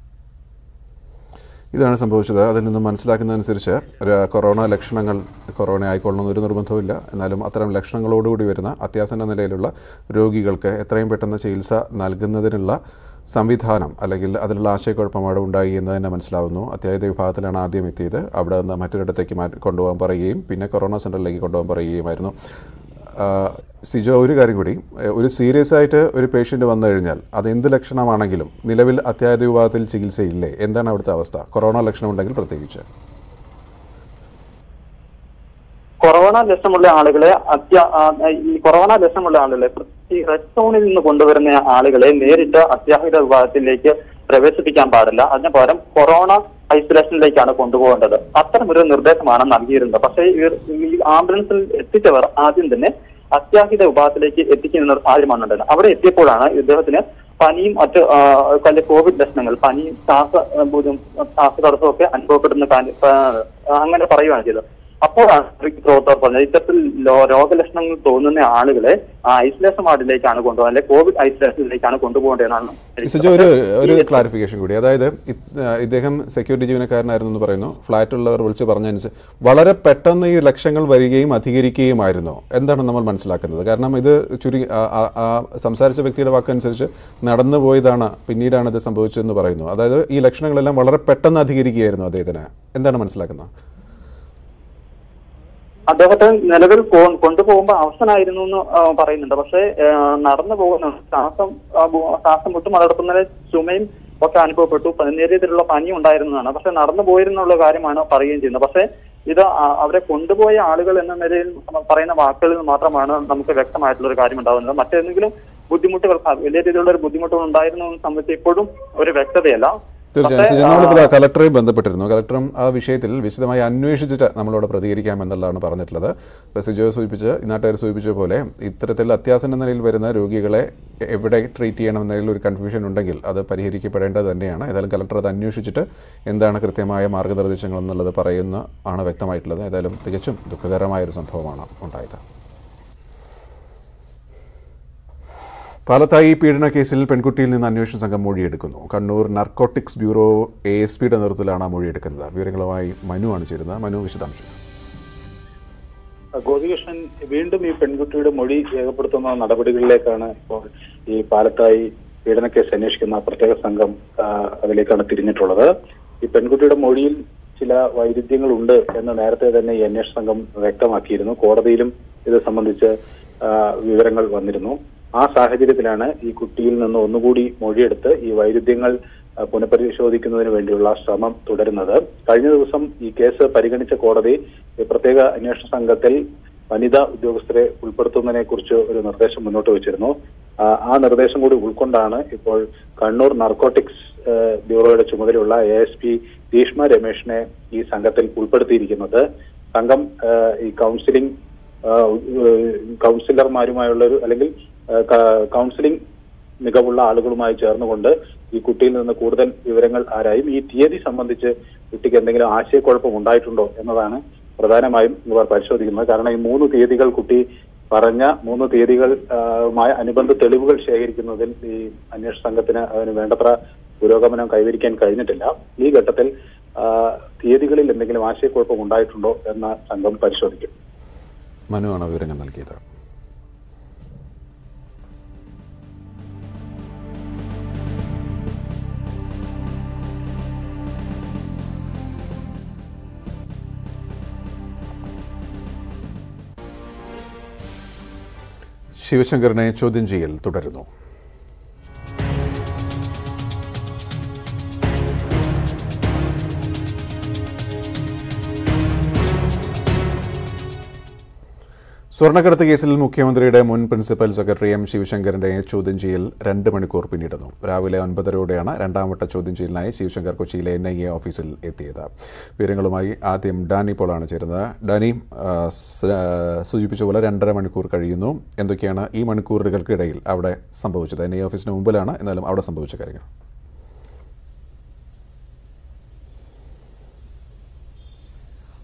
ഇതാണ് സംഭവിച്ചത് അതിൽ നിന്നും മനസ്സിലാക്കുന്നതനുസരിച്ച് ഒരു കൊറോണ ലക്ഷണങ്ങൾ കൊറോണ ആയിക്കൊള്ളണമെന്ന് ഒരു നിർബന്ധമില്ല എന്നാലും അത്തരം ലക്ഷണങ്ങളോടുകൂടി വരുന്ന അത്യാസന്ന നിലയിലുള്ള രോഗികൾക്ക് എത്രയും പെട്ടെന്ന് ചികിത്സ നൽകുന്നതിനുള്ള സംവിധാനം അല്ലെങ്കിൽ അതിലുള്ള ആശയക്കുഴപ്പം അവിടെ ഉണ്ടായി എന്ന് തന്നെ മനസ്സിലാവുന്നു അത്യാഹിത വിഭാഗത്തിലാണ് ആദ്യം എത്തിയത് അവിടെ നിന്ന് മറ്റൊരിടത്തേക്ക് മാറ്റി കൊണ്ടുപോകാൻ പറയുകയും പിന്നെ കൊറോണ സെൻറ്ററിലേക്ക് കൊണ്ടുപോകാൻ പറയുകയുമായിരുന്നു ആ, സിജോ ഒരു കാര്യം കൂടി ഏ, ഒരു സീരിയസ് ആയിട്ട് ഒരു പേഷ്യൻ്റ് വന്നു കഴിഞ്ഞാൽ അത് എന്ത് ലക്ഷണമാണെങ്കിലും നിലവിൽ അത്യാഹിത വിഭാഗത്തിൽ ചികിത്സയില്ലേ എന്താണ് അവിടുത്തെ അവസ്ഥ കൊറോണ ലക്ഷണമുണ്ടെങ്കിൽ പ്രത്യേകിച്ച് കൊറോണ ലക്ഷണമുള്ള ആളുകളെ അത്യ ആ, ഈ കൊറോണ ലക്ഷണമുള്ള ആളുകളെ ഈ റെഡ് സോണിൽ നിന്ന് കൊണ്ടുവരുന്ന ആളുകളെ നേരിട്ട് അത്യാഹിത വിഭാഗത്തിലേക്ക് പ്രവേശിപ്പിക്കാൻ പാടില്ല അതിന് പകരം കൊറോണ ഐസൊലേഷനിലേക്കാണ് കൊണ്ടുപോകേണ്ടത് അത്തരം ഒരു നിർദ്ദേശമാണ് നൽകിയിരുന്നത് പക്ഷേ ഈ- ഈ ആംബുലൻസിൽ എത്തിച്ചവർ ആദ്യം തന്നെ അത്യാഹിത വിഭാഗത്തിലേക്ക് എത്തിക്കുന്ന ഒരു സാഹചര്യമാണ് ഉണ്ടായത് അവിടെ എത്തിയപ്പോഴാണ് ഇദ്ദേഹത്തിന് പനിയും മറ്റ് ആ, വലിയ കോവിഡ് ലക്ഷണങ്ങൾ പനിയും ശ്വാസ ആ, ബുദ്ധി- ശ്വാസതടസ്സവും ഒക്കെ അനുഭവപ്പെടുന്ന കാര്യം ആ, അങ്ങനെ പറയുകയാണ് ചെയ്തത് അപ്പോഴാണ് ആരോഗ്യ പ്രവർത്തകർ പറഞ്ഞത് ഇത്തരത്തിൽ ലോ- രോഗലക്ഷണങ്ങൾ തോന്നുന്ന ആളുകളെ ആ ഐസൊലേഷൻ വാർഡിലേക്കാണ് കൊണ്ടുപോകുന്നത് അല്ലെങ്കിൽ കോവിഡ് ഐസൊലേഷനിലേക്കാണ് കൊണ്ടുപോകേണ്ടതെന്നാണ് സിജോ ഒരു ഒരു ക്ലാരിഫിക്കേഷൻ കൂടി അതായത് ഇത്- ആ, ഇദ്ദേഹം സെക്യൂരിറ്റി ജീവനക്കാരനായിരുന്നു എന്ന് പറയുന്നു ഫ്ലാറ്റിലുള്ളവർ വിളിച്ച് പറഞ്ഞനുസരിച്ച് വളരെ പെട്ടെന്ന് ഈ ലക്ഷങ്ങൾ വരികയും അധികരിക്കുകയുമായിരുന്നു എന്താണ് നമ്മൾ മനസ്സിലാക്കുന്നത് കാരണം ഇത് ചുരുങ്ങി ആ- ആ- ആ സംസാരിച്ച വ്യക്തിയുടെ വാക്കനുസരിച്ച് നടന്നു പോയതാണ് പിന്നീടാണ് ഇത് സംഭവിച്ചതെന്ന് പറയുന്നു അതായത് ഈ ലക്ഷണങ്ങളെല്ലാം വളരെ പെട്ടെന്ന് അധികരിക്കുകയായിരുന്നു അദ്ദേഹത്തിന് എന്താണ് മനസ്സിലാക്കുന്നത് അദ്ദേഹത്തെ നിലവിൽ കൊ- കൊണ്ടുപോകുമ്പോൾ അവസനായിരുന്നു എന്ന് ആ, പറയുന്നുണ്ട് പക്ഷേ ആ, നടന്നു പോകുന്ന ശ്വാസം ആ, ബു- ശ്വാസം മുട്ടും മലർത്തുന്നതിന് ചുമയും ഒക്കെ അനുഭവപ്പെട്ടു പ- നേരിയ രീതിയിലുള്ള പനി ഉണ്ടായിരുന്നതാണ് പക്ഷെ നടന്നു പോയിരുന്നുള്ള കാര്യമാണ് പറയുകയും ചെയ്യുന്നത് പക്ഷേ ഇത് ആ- അവരെ കൊണ്ടുപോയ ആളുകൾ എന്ന നിലയിൽ പറയുന്ന വാക്കുകളിൽ നിന്ന് മാത്രമാണ് നമുക്ക് വ്യക്തമായിട്ടുള്ള ഒരു കാര്യം ഉണ്ടാകുന്നത് മറ്റേതെങ്കിലും ബുദ്ധിമുട്ടുകൾ ആ, വലിയ രീതിയിലുള്ള ഒരു ബുദ്ധിമുട്ടുകൾ ഉണ്ടായിരുന്നു എന്ന് സംബന്ധിച്ച് ഇപ്പോഴും ഒരു വ്യക്തതയല്ല തീർച്ചയായും പക്ഷേ, സിജോ, നമ്മളിപ്പോൾ ആ, ദാ കലക്ടറെയും ബന്ധപ്പെട്ടിരുന്നു കലക്ടറും ആ വിഷയത്തിൽ വിശദമായി അന്വേഷിച്ചിട്ട് നമ്മളോട് പ്രതികരിക്കാം എന്നുള്ളതാണ് പറഞ്ഞിട്ടുള്ളത് ഇപ്പോൾ സിജോ സൂചിപ്പിച്ച് ഈ നാട്ടുകാർ സൂചിപ്പിച്ച പോലെ ഇത്തരത്തിൽ അത്യാസന്ന നിലയിൽ വരുന്ന രോഗികളെ എവിടെ ട്രീറ്റ് ചെയ്യണം എന്നതിൽ ഒരു കൺഫ്യൂഷൻ ഉണ്ടെങ്കിൽ അത് പരിഹരിക്കപ്പെടേണ്ടത് തന്നെയാണ് ഏതായാലും കലക്ടർ അത് അന്വേഷിച്ചിട്ട് എന്താണ് കൃത്യമായ മാർഗ്ഗനിർദ്ദേശങ്ങൾ എന്നുള്ളത് പറയുന്ന ആണ് വ്യക്തമായിട്ടുള്ളത് ഏതായാലും തികച്ചും ദുഃഖകരമായ ഒരു സംഭവമാണ് ഉണ്ടായത് പാലത്തായി പീഡന കേസിൽ പെൺകുട്ടിയിൽ നിന്ന് അന്വേഷണ സംഘം മൊഴിയെടുക്കുന്നു Kannur narcotics bureau A S പിയുടെ നേതൃത്വത്തിലാണ് മൊഴിയെടുക്കുന്നത് വിവരങ്ങളുമായി മനു ആണ് ചേരുന്നത് മനു വിശദാംശം ഗോപികൃഷ്ണൻ വീണ്ടും ഈ പെൺകുട്ടിയുടെ മൊഴി രേഖപ്പെടുത്തുന്ന നടപടികളിലേക്കാണ് ഇപ്പോൾ ഈ പാലത്തായി പീഡനക്കേസ് അന്വേഷിക്കുന്ന പ്രത്യേക സംഘം ആ, അതിലേക്കാണ് തിരിഞ്ഞിട്ടുള്ളത് ഈ പെൺകുട്ടിയുടെ മൊഴിയിൽ ചില വൈരുദ്ധ്യങ്ങളുണ്ട് എന്ന് നേരത്തെ തന്നെ ഈ അന്വേഷണ സംഘം വ്യക്തമാക്കിയിരുന്നു കോടതിയിലും ഇത് സംബന്ധിച്ച് ആ, വിവരങ്ങൾ വന്നിരുന്നു ആ സാഹചര്യത്തിലാണ് ഈ കുട്ടിയിൽ നിന്ന് ഒന്നുകൂടി മൊഴിയെടുത്ത് ഈ വൈരുദ്ധ്യങ്ങൾ ആ, പുനഃപരിശോധിക്കുന്നതിന് വേണ്ടിയുള്ള ശ്രമം തുടരുന്നത് കഴിഞ്ഞ ദിവസം ഈ കേസ് പരിഗണിച്ച കോടതി ഈ പ്രത്യേക അന്വേഷണ സംഘത്തിൽ വനിതാ ഉദ്യോഗസ്ഥരെ ഉൾപ്പെടുത്തുന്നതിനെ കുറിച്ച് ഒരു നിർദ്ദേശം മുന്നോട്ട് വെച്ചിരുന്നു ആ, ആ നിർദ്ദേശം കൂടി ഉൾക്കൊണ്ടാണ് ഇപ്പോൾ കണ്ണൂർ നർക്കോട്ടിക്സ് ആ, ബ്യൂറോയുടെ ചുമതലയുള്ള എ എസ് പി ഭീഷ്മ രമേഷിനെ ഈ സംഘത്തിൽ ഉൾപ്പെടുത്തിയിരിക്കുന്നത് സംഘം ആ, ഈ കൗൺസിലിംഗ് ആ, ഏഹ് കൗൺസിലർമാരുമായുള്ള ഒരു അല്ലെങ്കിൽ ആ, ക- കൗൺസിലിംഗ് മികവുള്ള ആളുകളുമായി ചേർന്നുകൊണ്ട് ഈ കുട്ടിയിൽ നിന്ന് കൂടുതൽ വിവരങ്ങൾ ആരായും ഈ തീയതി സംബന്ധിച്ച് കുട്ടിക്ക് എന്തെങ്കിലും ആശയക്കുഴപ്പം ഉണ്ടായിട്ടുണ്ടോ എന്നതാണ് പ്രധാനമായും ഇവർ പരിശോധിക്കുന്നത് കാരണം ഈ മൂന്ന് തീയതികൾ കുട്ടി പറഞ്ഞ മൂന്ന് തീയതികൾ ആ, മായ അനുബന്ധ തെളിവുകൾ ശേഖരിക്കുന്നതിൽ ഈ അന്വേഷണ സംഘത്തിന് അതിന് വേണ്ടത്ര പുരോഗമനം കൈവരിക്കാൻ കഴിഞ്ഞിട്ടില്ല ഈ ഘട്ടത്തിൽ ആ, തീയതികളിൽ എന്തെങ്കിലും ആശയക്കുഴപ്പം ഉണ്ടായിട്ടുണ്ടോ എന്ന സംഘം പരിശോധിക്കും മനുവാണ് വിവരങ്ങൾ നൽകിയത് ശിവശങ്കറിനെ ചോദ്യം ചെയ്യൽ തുടരുന്നു സ്വർണ്ണക്കടത്ത് കേസിൽ മുഖ്യമന്ത്രിയുടെ മുൻ പ്രിൻസിപ്പൽ സെക്രട്ടറി എം ശിവശങ്കറിന്റെ ചോദ്യം ചെയ്യൽ രണ്ട് മണിക്കൂർ പിന്നിടുന്നു രാവിലെ ഒൻപതരോടെയാണ് രണ്ടാം വട്ട ചോദ്യം ചെയ്യലിനായി ശിവശങ്കർ കൊച്ചിയിലെ എൻ ഐ എ ഓഫീസിൽ എത്തിയത് വിവരങ്ങളുമായി ആദ്യം ഡാനി പോളാണ് ചേരുന്നത് ഡാനി ആ, സ്- ആ, സൂചിപ്പിച്ച പോലെ രണ്ടര മണിക്കൂർ കഴിയുന്നു എന്തൊക്കെയാണ് ഈ മണിക്കൂറുകൾക്കിടയിൽ അവിടെ സംഭവിച്ചത് എൻ ഐ ഓഫീസിന് മുമ്പിലാണ് എന്നാലും അവിടെ സംഭവിച്ച കാര്യങ്ങൾ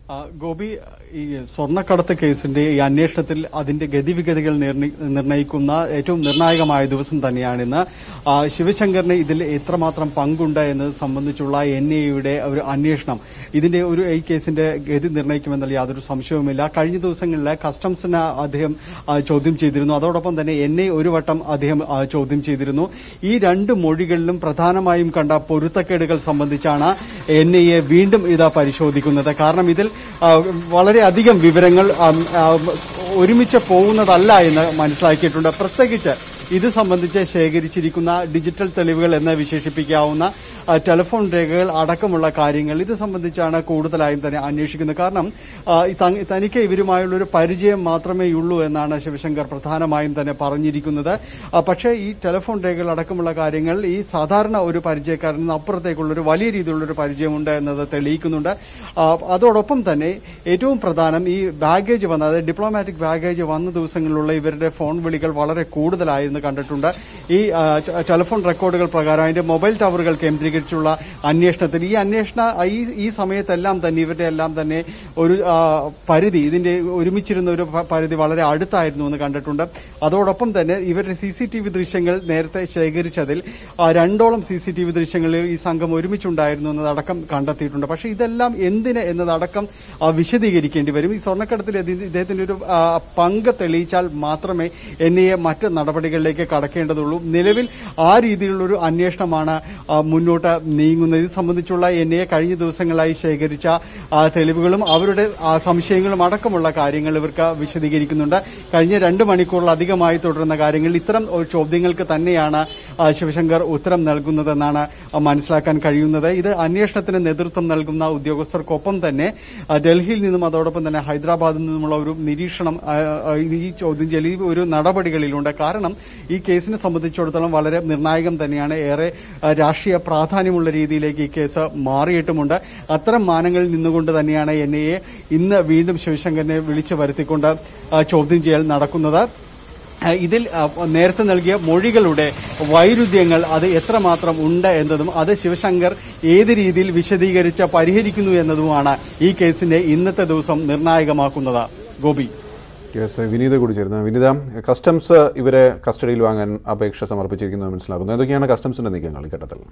ആ, ഗോപി ഈ സ്വർണ്ണക്കടത്ത് കേസിന്റെ ഈ അന്വേഷണത്തിൽ അതിന്റെ ഗതിവിഗതികൾ നിർണ്ണയി- നിർണ്ണയിക്കുന്ന ഏറ്റവും നിർണായകമായ ദിവസം തന്നെയാണിന്ന് ആ, ശിവശങ്കറിന് ഇതിൽ എത്രമാത്രം പങ്കുണ്ട് എന്നത് സംബന്ധിച്ചുള്ള എൻ ഐയുടെ ഒരു അന്വേഷണം ഇതിന്റെ ഒരു ഈ കേസിന്റെ ഗതി നിർണ്ണയിക്കുമെന്നുള്ള യാതൊരു സംശയവുമില്ല കഴിഞ്ഞ ദിവസങ്ങളിൽ കസ്റ്റംസിന് അദ്ദേഹം ആ, ചോദ്യം ചെയ്തിരുന്നു അതോടൊപ്പം തന്നെ എൻ ഐ ഒരു വട്ടം അദ്ദേഹം ആ, ചോദ്യം ചെയ്തിരുന്നു ഈ രണ്ട് മൊഴികളിലും പ്രധാനമായും കണ്ട പൊരുത്തക്കേടുകൾ സംബന്ധിച്ചാണ് എൻ ഐ എ വീണ്ടും ഇതാ പരിശോധിക്കുന്നത് കാരണം ഇതിൽ ആ, വളരെയധികം വിവരങ്ങൾ ആം, ആം, ഒരുമിച്ച് പോകുന്നതല്ല എന്ന് മനസ്സിലാക്കിയിട്ടുണ്ട് പ്രത്യേകിച്ച് ഇത് സംബന്ധിച്ച് ശേഖരിച്ചിരിക്കുന്ന ഡിജിറ്റൽ തെളിവുകൾ എന്ന് വിശേഷിപ്പിക്കാവുന്ന ആ, ടെലിഫോൺ രേഖകൾ അടക്കമുള്ള കാര്യങ്ങൾ ഇത് സംബന്ധിച്ചാണ് കൂടുതലായും തന്നെ അന്വേഷിക്കുന്നത് കാരണം ആ, ഈ തങ്- തനിക്ക് ഇവരുമായുള്ള ഒരു പരിചയം മാത്രമേ ഉള്ളൂ എന്നാണ് ശിവശങ്കർ പ്രധാനമായും തന്നെ പറഞ്ഞിരിക്കുന്നത് ആ, പക്ഷേ ഈ ടെലിഫോൺ രേഖകൾ അടക്കമുള്ള കാര്യങ്ങൾ ഈ സാധാരണ ഒരു പരിചയക്കാരൻ നിന്ന് അപ്പുറത്തേക്കുള്ള ഒരു വലിയ രീതിയിലുള്ള ഒരു പരിചയമുണ്ട് എന്നത് തെളിയിക്കുന്നുണ്ട് ആ, അതോടൊപ്പം തന്നെ ഏറ്റവും പ്രധാനം ഈ ബാഗേജ് വന്ന അതായത് ഡിപ്ലോമാറ്റിക് ബാഗേജ് വന്ന ദിവസങ്ങളിലുള്ള ഇവരുടെ ഫോൺ വിളികൾ വളരെ കൂടുതലായിരുന്നു കണ്ടിട്ടുണ്ട് ഈ ആ, ടെ- ടെലിഫോൺ റെക്കോർഡുകൾ പ്രകാരം അതിന്റെ മൊബൈൽ ടവറുകൾ കേന്ദ്രീകരിച്ചുള്ള അന്വേഷണത്തിൽ ഈ അന്വേഷണ ഈ ഈ സമയത്തെല്ലാം തന്നെ ഇവരുടെ എല്ലാം തന്നെ ഒരു ആ, പരിധി ഇതിന്റെ ഒരുമിച്ചിരുന്ന ഒരു പ- പരിധി വളരെ അടുത്തായിരുന്നു എന്ന് കണ്ടിട്ടുണ്ട് അതോടൊപ്പം തന്നെ ഇവരുടെ സി സി ടി വി ദൃശ്യങ്ങൾ നേരത്തെ ശേഖരിച്ചതിൽ ആ, രണ്ടോളം സി സി ടി വി ദൃശ്യങ്ങളിൽ ഈ സംഘം ഒരുമിച്ചുണ്ടായിരുന്നു എന്നതടക്കം കണ്ടെത്തിയിട്ടുണ്ട് പക്ഷേ ഇതെല്ലാം എന്തിന് എന്നതടക്കം ആ, വിശദീകരിക്കേണ്ടി വരും ഈ സ്വർണ്ണക്കടത്തിൽ ഇത് ഇദ്ദേഹത്തിന്റെ ഒരു ആ, പങ്ക് തെളിയിച്ചാൽ മാത്രമേ എൻ ഐ എ മറ്റ് നടപടികളിലേക്ക് കടക്കേണ്ടതുള്ളൂ നിലവിൽ ആ രീതിയിലുള്ള ഒരു അന്വേഷണമാണ് ആ, മുന്നോട്ട് നീങ്ങുന്നത് ഇത് സംബന്ധിച്ചുള്ള എൻ ഐ എ കഴിഞ്ഞ ദിവസങ്ങളായി ശേഖരിച്ച ആ, തെളിവുകളും അവരുടെ ആ, സംശയങ്ങളും അടക്കമുള്ള കാര്യങ്ങൾ ഇവർക്ക് വിശദീകരിക്കുന്നുണ്ട് കഴിഞ്ഞ രണ്ട് മണിക്കൂറിലധികമായി തുടരുന്ന കാര്യങ്ങൾ ഇത്തരം ഒരു ചോദ്യങ്ങൾക്ക് തന്നെയാണ് ആ, ശിവശങ്കർ ഉത്തരം നൽകുന്നതെന്നാണ് ആ, മനസ്സിലാക്കാൻ കഴിയുന്നത് ഇത് അന്വേഷണത്തിന് നേതൃത്വം നൽകുന്ന ഉദ്യോഗസ്ഥർക്കൊപ്പം തന്നെ ആ, ഡൽഹിയിൽ നിന്നും അതോടൊപ്പം തന്നെ ഹൈദരാബാദിൽ നിന്നുമുള്ള ഒരു നിരീക്ഷണം ആ, ആ, ഈ ചോദ്യം ചെയ്യൽ ഈ ഒരു നടപടികളിലുണ്ട് കാരണം ഈ കേസിനെ സംബന്ധിച്ചിടത്തോളം വളരെ നിർണായകം തന്നെയാണ് ഏറെ ആ, രാഷ്ട്രീയ പ്രാധാന്യമുള്ള രീതിയിലേക്ക് ഈ കേസ് മാറിയിട്ടുമുണ്ട് അത്തരം മാനങ്ങളിൽ നിന്നുകൊണ്ട് തന്നെയാണ് എൻ ഐ എ ഇന്ന് വീണ്ടും ശിവശങ്കറിനെ വിളിച്ചു വരുത്തിക്കൊണ്ട് ആ, ചോദ്യം ചെയ്യൽ നടക്കുന്നത് ആ, ഇതിൽ ആ, നേരത്തെ നൽകിയ മൊഴികളുടെ വൈരുദ്ധ്യങ്ങൾ അത് എത്രമാത്രം ഉണ്ട് എന്നതും അത് ശിവശങ്കർ ഏത് രീതിയിൽ വിശദീകരിച്ച് പരിഹരിക്കുന്നു എന്നതുമാണ് ഈ കേസിന്റെ ഇന്നത്തെ ദിവസം നിർണായകമാക്കുന്നത് ഗോപി യെസ് വിനീത കൂടി ചേരുന്നു വിനീത കസ്റ്റംസ് ഇവരെ കസ്റ്റഡിയിൽ വാങ്ങാൻ അപേക്ഷ സമർപ്പിച്ചിരിക്കുന്നത് മനസ്സിലാക്കുന്നു എന്തൊക്കെയാണ് കസ്റ്റംസിന്റെ നീക്കങ്ങൾ ഈ ഘട്ടത്തിൽ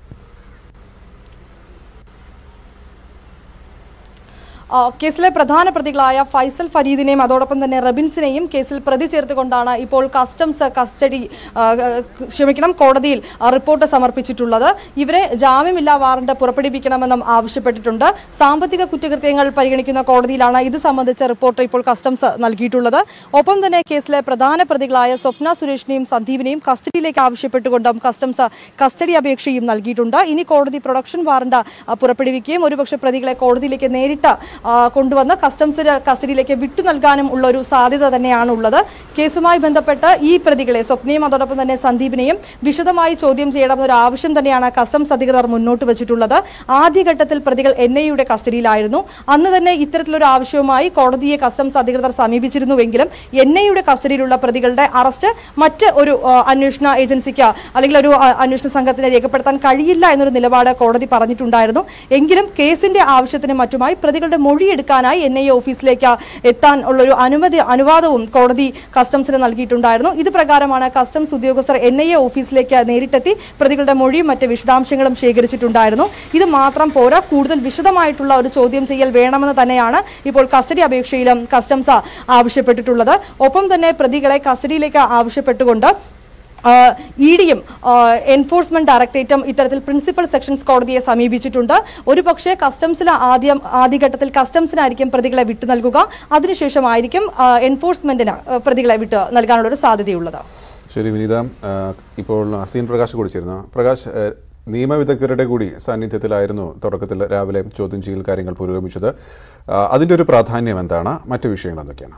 ആ, കേസിലെ പ്രധാന പ്രതികളായ ഫൈസൽ ഫരീദിനെയും അതോടൊപ്പം തന്നെ റബിൻസിനെയും കേസിൽ പ്രതി ചേർത്തുകൊണ്ടാണ് ഇപ്പോൾ കസ്റ്റംസ് കസ്റ്റഡി ആ, ആ, ക്ഷമിക്കണം കോടതിയിൽ ആ, റിപ്പോർട്ട് സമർപ്പിച്ചിട്ടുള്ളത് ഇവരെ ജാമ്യമില്ലാ വാറണ്ട് പുറപ്പെടുവിക്കണമെന്നും ആവശ്യപ്പെട്ടിട്ടുണ്ട് സാമ്പത്തിക കുറ്റകൃത്യങ്ങൾ പരിഗണിക്കുന്ന കോടതിയിലാണ് ഇത് സംബന്ധിച്ച റിപ്പോർട്ട് ഇപ്പോൾ കസ്റ്റംസ് നൽകിയിട്ടുള്ളത് ഒപ്പം തന്നെ കേസിലെ പ്രധാന പ്രതികളായ സ്വപ്ന സുരേഷിനെയും സന്ദീപിനെയും കസ്റ്റഡിയിലേക്ക് ആവശ്യപ്പെട്ടുകൊണ്ടും കസ്റ്റംസ് കസ്റ്റഡി അപേക്ഷയും നൽകിയിട്ടുണ്ട് ഇനി കോടതി പ്രൊഡക്ഷൻ വാറണ്ട് ആ, പുറപ്പെടുവിക്കുകയും ഒരുപക്ഷെ പ്രതികളെ കോടതിയിലേക്ക് നേരിട്ട് ആ, കൊണ്ടുവന്ന് കസ്റ്റംസിന് കസ്റ്റഡിയിലേക്ക് വിട്ടു നൽകാനും ഉള്ള ഒരു സാധ്യത തന്നെയാണ് ഉള്ളത് കേസുമായി ബന്ധപ്പെട്ട് ഈ പ്രതികളെ സ്വപ്നയും അതോടൊപ്പം തന്നെ സന്ദീപിനെയും വിശദമായി ചോദ്യം ചെയ്യണമെന്നൊരു ആവശ്യം തന്നെയാണ് കസ്റ്റംസ് അധികൃതർ മുന്നോട്ട് വെച്ചിട്ടുള്ളത് ആദ്യഘട്ടത്തിൽ പ്രതികൾ എൻ ഐയുടെ കസ്റ്റഡിയിലായിരുന്നു അന്ന് തന്നെ ഇത്തരത്തിലൊരു ആവശ്യവുമായി കോടതിയെ കസ്റ്റംസ് അധികൃതർ സമീപിച്ചിരുന്നുവെങ്കിലും എൻ ഐയുടെ കസ്റ്റഡിയിലുള്ള പ്രതികളുടെ അറസ്റ്റ് മറ്റ് ഒരു ആ, അന്വേഷണ ഏജൻസിക്ക് അല്ലെങ്കിൽ ഒരു ആ, അന്വേഷണ സംഘത്തിന് രേഖപ്പെടുത്താൻ കഴിയില്ല എന്നൊരു നിലപാട് കോടതി പറഞ്ഞിട്ടുണ്ടായിരുന്നു എങ്കിലും കേസിന്റെ ആവശ്യത്തിനും മറ്റുമായി പ്രതികളുടെ മൊഴിയെടുക്കാനായി എൻ ഐ എ ഓഫീസിലേക്ക് എത്താൻ ഉള്ളൊരു അനുമതി അനുവാദവും കോടതി കസ്റ്റംസിന് നൽകിയിട്ടുണ്ടായിരുന്നു ഇത് പ്രകാരമാണ് കസ്റ്റംസ് ഉദ്യോഗസ്ഥർ എൻ ഐ എ ഓഫീസിലേക്ക് നേരിട്ടെത്തി പ്രതികളുടെ മൊഴിയും മറ്റ് വിശദാംശങ്ങളും ശേഖരിച്ചിട്ടുണ്ടായിരുന്നു ഇത് മാത്രം പോരാ കൂടുതൽ വിശദമായിട്ടുള്ള ഒരു ചോദ്യം ചെയ്യൽ വേണമെന്ന് തന്നെയാണ് ഇപ്പോൾ കസ്റ്റഡി അപേക്ഷയിലും കസ്റ്റംസ് ആവശ്യപ്പെട്ടിട്ടുള്ളത് ഒപ്പം തന്നെ പ്രതികളെ കസ്റ്റഡിയിലേക്ക് ആവശ്യപ്പെട്ടുകൊണ്ട് ഇ ഡിയും എൻഫോഴ്സ്മെന്റ് ഡയറക്ടറേറ്റും ഇത്തരത്തിൽ പ്രിൻസിപ്പൽ സെഷൻസ് കോടതിയെ സമീപിച്ചിട്ടുണ്ട് ഒരു പക്ഷേ കസ്റ്റംസിന് ആദ്യം ആദ്യഘട്ടത്തിൽ കസ്റ്റംസിനായിരിക്കും പ്രതികളെ വിട്ടു നൽകുക അതിനുശേഷമായിരിക്കും ആ, എൻഫോഴ്സ്മെന്റിന് ആ, പ്രതികളെ വിട്ട് നൽകാനുള്ള ഒരു സാധ്യതയുള്ളത് ശരി വിനീത ആ, ഇപ്പോൾ അസീൻ പ്രകാശ് കൂടി ചേരുന്നു പ്രകാശ് ആ, നിയമവിദഗ്ധരുടെ കൂടി സാന്നിധ്യത്തിലായിരുന്നു തുടക്കത്തിൽ രാവിലെ ചോദ്യം ചെയ്യൽ കാര്യങ്ങൾ പുരോഗമിച്ചത് ആ, അതിൻ്റെ ഒരു പ്രാധാന്യം എന്താണ് മറ്റു വിഷയങ്ങൾ എന്തൊക്കെയാണ്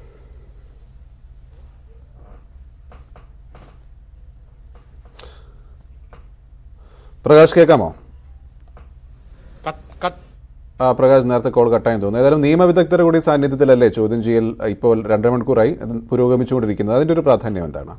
പ്രകാശ് കേൾക്കാമോ ആ, പ്രകാശ് നേരത്തെ കോൾ കട്ടായി തോന്നുന്നു ഏതായാലും നിയമവിദഗ്ധരുടെ കൂടി സാന്നിധ്യത്തിലല്ലേ ചോദ്യം ചെയ്യൽ ഇപ്പോൾ രണ്ടര മണിക്കൂറായി അത് പുരോഗമിച്ചുകൊണ്ടിരിക്കുന്നത് അതിൻ്റെ ഒരു പ്രാധാന്യം എന്താണ്